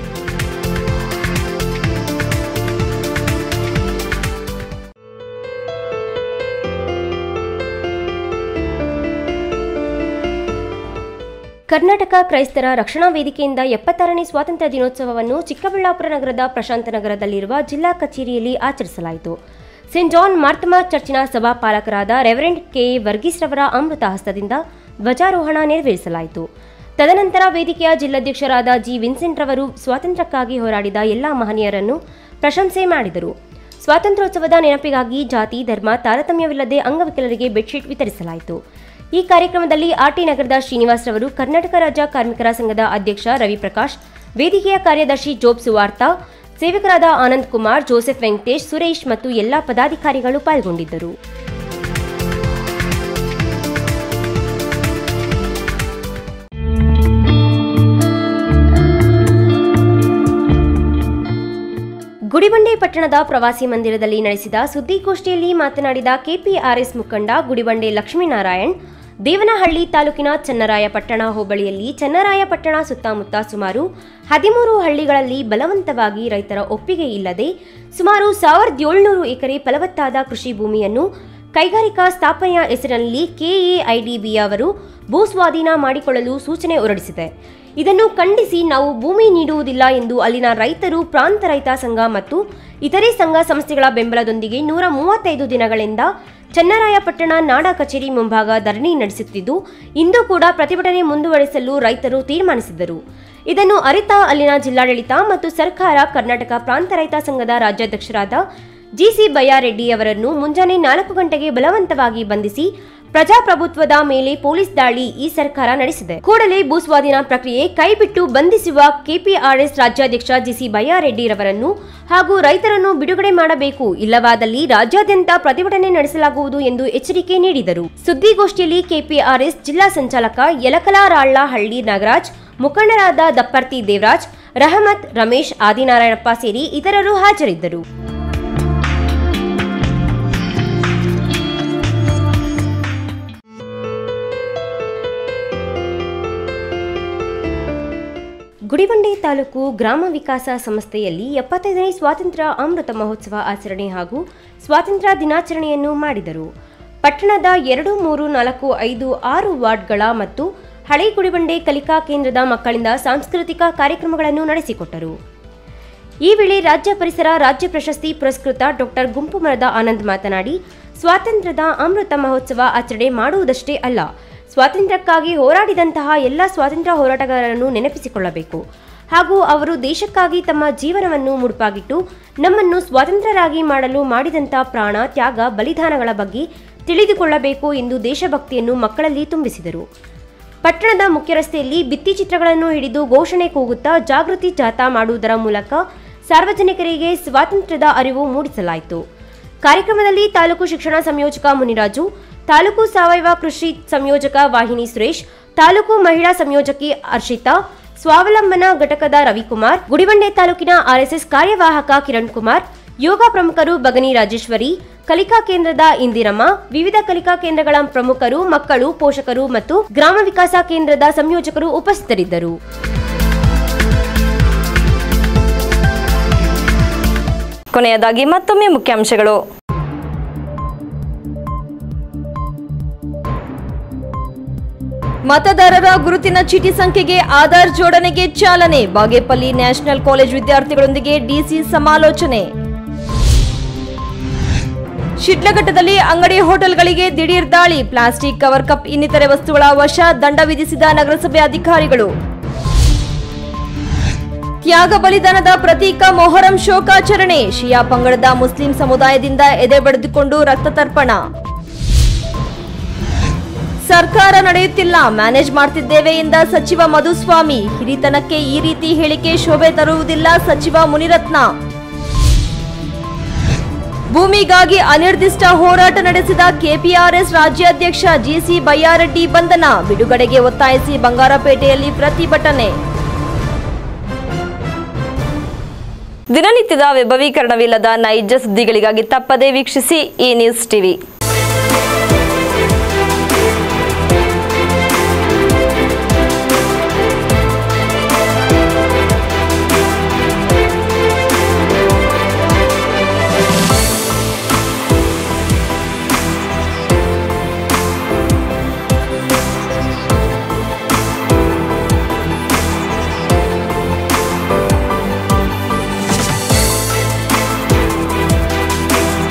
ಕರ್ನಾಟಕ ಕ್ರೈಸ್ತರ ರಕ್ಷಣಾ ವೇದಿಕೆಯಿಂದ ಎಪ್ಪತ್ತಾರನೇ ಸ್ವಾತಂತ್ರ್ಯ ದಿನೋತ್ಸವವನ್ನು ಚಿಕ್ಕಬಳ್ಳಾಪುರ ನಗರದ ಪ್ರಶಾಂತ ನಗರದಲ್ಲಿರುವ ಜಿಲ್ಲಾ ಕಚೇರಿಯಲ್ಲಿ ಆಚರಿಸಲಾಯಿತು ಸೆಂಟ್ ಜಾನ್ ಮಾರ್ತಮ ಚರ್ಚಿನ ಸಭಾಪಾಲಕರಾದ ರೆವರೆಂಡ್ ಕೆ ಎ ವರ್ಗೀಸ್ ರವರ ಅಮೃತ ಹಸ್ತದಿಂದ ಧ್ವಜಾರೋಹಣ ನೆರವೇರಿಸಲಾಯಿತು ತದನಂತರ ವೇದಿಕೆಯ ಜಿಲ್ಲಾಧ್ಯಕ್ಷರಾದ ಜಿ ವಿನ್ಸೆಂಟ್ ರವರು ಸ್ವಾತಂತ್ರ್ಯಕ್ಕಾಗಿ ಹೋರಾಡಿದ ಎಲ್ಲ ಮಹನೀಯರನ್ನು ಪ್ರಶಂಸೆ ಮಾಡಿದರು ಸ್ವಾತಂತ್ರ್ಯೋತ್ಸವದ ನೆನಪಿಗಾಗಿ ಜಾತಿ ಧರ್ಮ ತಾರತಮ್ಯವಿಲ್ಲದೆ ಅಂಗವಿಕಲರಿಗೆ ಬೆಡ್ಶೀಟ್ ವಿತರಿಸಲಾಯಿತು ಈ ಕಾರ್ಯಕ್ರಮದಲ್ಲಿ ಆರ್ಟಿ ನಗರದ ಶ್ರೀನಿವಾಸ್ ರವರು ಕರ್ನಾಟಕ ರಾಜ್ಯ ಕಾರ್ಮಿಕರ ಸಂಘದ ಅಧ್ಯಕ್ಷ ರವಿಪ್ರಕಾಶ್ ವೇದಿಕೆಯ ಕಾರ್ಯದರ್ಶಿ ಜೋಬ್ ಸುವಾರ್ತಾ ಸೇವಕರಾದ ಆನಂದ್ ಕುಮಾರ್ ಜೋಸೆಫ್ ವೆಂಕಟೇಶ್ ಸುರೇಶ್ ಮತ್ತು ಎಲ್ಲಾ ಪದಾಧಿಕಾರಿಗಳು ಪಾಲ್ಗೊಂಡಿದ್ದರು ಗುಡಿಬಂಡೆ ಪಟ್ಟಣದ ಪ್ರವಾಸಿ ಮಂದಿರದಲ್ಲಿ ನಡೆಸಿದ ಸುದ್ದಿಗೋಷ್ಠಿಯಲ್ಲಿ ಮಾತನಾಡಿದ ಕೆಪಿಆರ್ಎಸ್ ಮುಖಂಡ ಗುಡಿಬಂಡೆ ಲಕ್ಷ್ಮೀನಾರಾಯಣ್ ದೇವನಹಳ್ಳಿ ತಾಲೂಕಿನ ಚನ್ನರಾಯಪಟ್ಟಣ ಹೋಬಳಿಯಲ್ಲಿ ಚನ್ನರಾಯಪಟ್ಟಣ ಸುತ್ತಮುತ್ತ ಸುಮಾರು ಹದಿಮೂರು ಹಳ್ಳಿಗಳಲ್ಲಿ ಬಲವಂತವಾಗಿ ರೈತರ ಒಪ್ಪಿಗೆ ಇಲ್ಲದೆ ಸುಮಾರು ಸಾವಿರದ ಏಳ್ನೂರು ಎಕರೆ ಫಲವತ್ತಾದ ಕೃಷಿ ಭೂಮಿಯನ್ನು ಕೈಗಾರಿಕಾ ಸ್ಥಾಪನೆಯ ಹೆಸರಿನಲ್ಲಿ ಕೆಎಐಡಿಬಿ ಅವರು ಭೂಸ್ವಾಧೀನ ಮಾಡಿಕೊಳ್ಳಲು ಸೂಚನೆ ಹೊರಡಿಸಿದೆ ಇದನ್ನು ಖಂಡಿಸಿ ನಾವು ಭೂಮಿ ನೀಡುವುದಿಲ್ಲ ಎಂದು ಅಲ್ಲಿನ ರೈತರು ಪ್ರಾಂತ ರೈತ ಸಂಘ ಮತ್ತು ಇತರೆ ಸಂಘ ಸಂಸ್ಥೆಗಳ ಬೆಂಬಲದೊಂದಿಗೆ ನೂರ ಮೂವತ್ತೈದು ದಿನಗಳಿಂದ ಚನ್ನರಾಯಪಟ್ಟಣ ನಾಡ ಕಚೇರಿ ಮುಂಭಾಗ ಧರಣಿ ನಡೆಸುತ್ತಿದ್ದು ಇಂದು ಕೂಡ ಪ್ರತಿಭಟನೆ ಮುಂದುವರಿಸಲು ರೈತರು ತೀರ್ಮಾನಿಸಿದರು ಇದನ್ನು ಅರಿತ ಅಲ್ಲಿನ ಜಿಲ್ಲಾಡಳಿತ ಮತ್ತು ಸರ್ಕಾರ ಕರ್ನಾಟಕ ಪ್ರಾಂತ ರೈತ ಸಂಘದ ರಾಜ್ಯಾಧ್ಯಕ್ಷರಾದ ಜಿಸಿ ಬಯ್ಯಾರೆಡ್ಡಿ ಅವರನ್ನು ಮುಂಜಾನೆ ನಾಲ್ಕು ಗಂಟೆಗೆ ಬಲವಂತವಾಗಿ ಬಂಧಿಸಿ ಪ್ರಜಾಪ್ರಭುತ್ವದ ಮೇಲೆ ಪೊಲೀಸ್ ದಾಳಿ ಈ ಸರ್ಕಾರ ನಡೆಸಿದೆ ಕೂಡಲೇ ಭೂಸ್ವಾಧೀನ ಪ್ರಕ್ರಿಯೆ ಕೈಬಿಟ್ಟು ಬಂಧಿಸುವ ಕೆಪಿಆರ್ಎಸ್ ರಾಜ್ಯಾಧ್ಯಕ್ಷ ಜಿಸಿ ಬಯ್ಯಾರೆಡ್ಡಿ ರವರನ್ನು ಹಾಗೂ ರೈತರನ್ನು ಬಿಡುಗಡೆ ಮಾಡಬೇಕು ಇಲ್ಲವಾದಲ್ಲಿ ರಾಜ್ಯಾದ್ಯಂತ ಪ್ರತಿಭಟನೆ ನಡೆಸಲಾಗುವುದು ಎಂದು ಎಚ್ಚರಿಕೆ ನೀಡಿದರು ಸುದ್ದಿಗೋಷ್ಠಿಯಲ್ಲಿ ಕೆಪಿಆರ್ಎಸ್ ಜಿಲ್ಲಾ ಸಂಚಾಲಕ ಯಲಕಲಾರಾಳ್ಳ ನಾಗರಾಜ್ ಮುಖಂಡರಾದ ದಪ್ಪರ್ತಿ ದೇವರಾಜ್ ರಹಮತ್ ರಮೇಶ್ ಆದಿನಾರಾಯಣಪ್ಪ ಸೇರಿ ಇತರರು ಹಾಜರಿದ್ದರು ಗುಡಿಬಂಡೆ ತಾಲೂಕು ಗ್ರಾಮ ವಿಕಾಸ ಸಂಸ್ಥೆಯಲ್ಲಿ ಎಪ್ಪತ್ತೈದನೇ ಸ್ವಾತಂತ್ರ್ಯ ಅಮೃತ ಮಹೋತ್ಸವ ಆಚರಣೆ ಹಾಗೂ ಸ್ವಾತಂತ್ರ್ಯ ದಿನಾಚರಣೆಯನ್ನು ಮಾಡಿದರು ಪಟ್ಟಣದ ಎರಡು ಮೂರು ನಾಲ್ಕು ಐದು ಆರು ವಾರ್ಡ್ಗಳ ಮತ್ತು ಹಳೆ ಗುಡಿಬಂಡೆ ಕಲಿಕಾ ಕೇಂದ್ರದ ಮಕ್ಕಳಿಂದ ಸಾಂಸ್ಕೃತಿಕ ಕಾರ್ಯಕ್ರಮಗಳನ್ನು ನಡೆಸಿಕೊಟ್ಟರು ಈ ವೇಳೆ ರಾಜ್ಯ ಪರಿಸರ ರಾಜ್ಯ ಪ್ರಶಸ್ತಿ ಪುರಸ್ಕೃತ ಡಾಕ್ಟರ್ ಗುಂಪು ಮರದ ಆನಂದ್ ಮಾತನಾಡಿ ಸ್ವಾತಂತ್ರ್ಯದ ಅಮೃತ ಮಹೋತ್ಸವ ಆಚರಣೆ ಮಾಡುವುದಷ್ಟೇ ಅಲ್ಲ ಸ್ವಾತಂತ್ರ್ಯಕ್ಕಾಗಿ ಹೋರಾಡಿದಂತಹ ಎಲ್ಲ ಸ್ವಾತಂತ್ರ್ಯ ಹೋರಾಟಗಾರರನ್ನು ನೆನಪಿಸಿಕೊಳ್ಳಬೇಕು ಹಾಗೂ ಅವರು ದೇಶಕ್ಕಾಗಿ ತಮ್ಮ ಜೀವನವನ್ನು ಮುಡುಪಾಗಿಟ್ಟು ನಮ್ಮನ್ನು ಸ್ವಾತಂತ್ರ್ಯರಾಗಿ ಮಾಡಲು ಮಾಡಿದಂಥ ಪ್ರಾಣ ತ್ಯಾಗ ಬಲಿದಾನಗಳ ಬಗ್ಗೆ ತಿಳಿದುಕೊಳ್ಳಬೇಕು ಎಂದು ದೇಶಭಕ್ತಿಯನ್ನು ಮಕ್ಕಳಲ್ಲಿ ತುಂಬಿಸಿದರು ಪಟ್ಟಣದ ಮುಖ್ಯ ರಸ್ತೆಯಲ್ಲಿ ಭಿತ್ತಿಚಿತ್ರಗಳನ್ನು ಹಿಡಿದು ಘೋಷಣೆ ಕೂಗುತ್ತಾ ಜಾಗೃತಿ ಜಾಥಾ ಮಾಡುವುದರ ಮೂಲಕ ಸಾರ್ವಜನಿಕರಿಗೆ ಸ್ವಾತಂತ್ರ್ಯದ ಅರಿವು ಮೂಡಿಸಲಾಯಿತು ಕಾರ್ಯಕ್ರಮದಲ್ಲಿ ತಾಲೂಕು ಶಿಕ್ಷಣ ಸಂಯೋಜಕ ಮುನಿರಾಜು ತಾಲೂಕು ಸಾವಯವ ಕೃಷಿ ಸಂಯೋಜಕ ವಾಹಿನಿ ಸುರೇಶ್ ತಾಲೂಕು ಮಹಿಳಾ ಸಂಯೋಜಕಿ ಹರ್ಷಿತಾ ಸ್ವಾವಲಂಬನ ಘಟಕದ ರವಿಕುಮಾರ್ ಗುಡಿಬಂಡೆ ತಾಲೂಕಿನ ಆರ್ಎಸ್ಎಸ್ ಕಾರ್ಯವಾಹಕ ಕಿರಣ್ ಕುಮಾರ್ ಯೋಗ ಪ್ರಮುಖರು ಬಗನಿ ರಾಜೇಶ್ವರಿ ಕಲಿಕಾ ಕೇಂದ್ರದ ಇಂದಿರಮ್ಮ ವಿವಿಧ ಕಲಿಕಾ ಕೇಂದ್ರಗಳ ಪ್ರಮುಖರು ಮಕ್ಕಳು ಪೋಷಕರು ಮತ್ತು ಗ್ರಾಮ ವಿಕಾಸ ಕೇಂದ್ರದ ಸಂಯೋಜಕರು ಉಪಸ್ಥಿತರಿದ್ದರು ಕೊನೆಯದಾಗಿ ಮತ್ತೊಮ್ಮೆ ಮುಖ್ಯಾಂಶಗಳು ಮತದಾರರ ಗುರುತಿನ ಚೀಟಿ ಸಂಖ್ಯೆಗೆ ಆಧಾರ್ ಜೋಡಣೆಗೆ ಚಾಲನೆ ಬಾಗೇಪಲ್ಲಿ ನ್ಯಾಷನಲ್ ಕಾಲೇಜ್ ವಿದ್ಯಾರ್ಥಿಗಳೊಂದಿಗೆ ಡಿಸಿ ಸಮಾಲೋಚನೆ ಶಿಡ್ಲಘಟ್ಟದಲ್ಲಿ ಅಂಗಡಿ ಹೋಟೆಲ್ಗಳಿಗೆ ದಿಢೀರ್ ದಾಳಿ ಪ್ಲಾಸ್ಟಿಕ್ ಕವರ್ ಕಪ್ ಇನ್ನಿತರೆ ವಸ್ತುಗಳ ವಶ ದಂಡ ವಿಧಿಸಿದ ನಗರಸಭೆ ಅಧಿಕಾರಿಗಳು ತ್ಯಾಗ ಬಲಿದಾನದ ಪ್ರತೀಕ ಮೊಹರಂ ಶೋಕಾಚರಣೆ ಶಿಯಾ ಪಂಗಡದ ಮುಸ್ಲಿಂ ಸಮುದಾಯದಿಂದ ಎದೆ ಬಡಿದುಕೊಂಡು ರಕ್ತ ತರ್ಪಣ ಸರ್ಕಾರ ನಡೆಯುತ್ತಿಲ್ಲ ಮ್ಯಾನೇಜ್ ಮಾಡ್ತಿದ್ದೇವೆ ಎಂದ ಸಚಿವ ಮಧುಸ್ವಾಮಿ ಹಿರಿತನಕ್ಕೆ ಈ ರೀತಿ ಹೇಳಿಕೆ ಶೋಭೆ ತರುವುದಿಲ್ಲ ಸಚಿವ ಮುನಿರತ್ನ ಭೂಮಿಗಾಗಿ ಅನಿರ್ದಿಷ್ಟ ಹೋರಾಟ ನಡೆಸಿದ ಕೆಪಿಆರ್ಎಸ್ ರಾಜ್ಯಾಧ್ಯಕ್ಷ ಜಿಸಿ ಬಯ್ಯಾರೆಡ್ಡಿ ಬಂಧನ ಬಿಡುಗಡೆಗೆ ಒತ್ತಾಯಿಸಿ ಬಂಗಾರಪೇಟೆಯಲ್ಲಿ ಪ್ರತಿಭಟನೆ ದಿನನಿತ್ಯದ ವೈಭವೀಕರಣವಿಲ್ಲದ ನೈಜ ಸುದ್ದಿಗಳಿಗಾಗಿ ತಪ್ಪದೇ ವೀಕ್ಷಿಸಿ ಈ ನ್ಯೂಸ್ ಟಿವಿ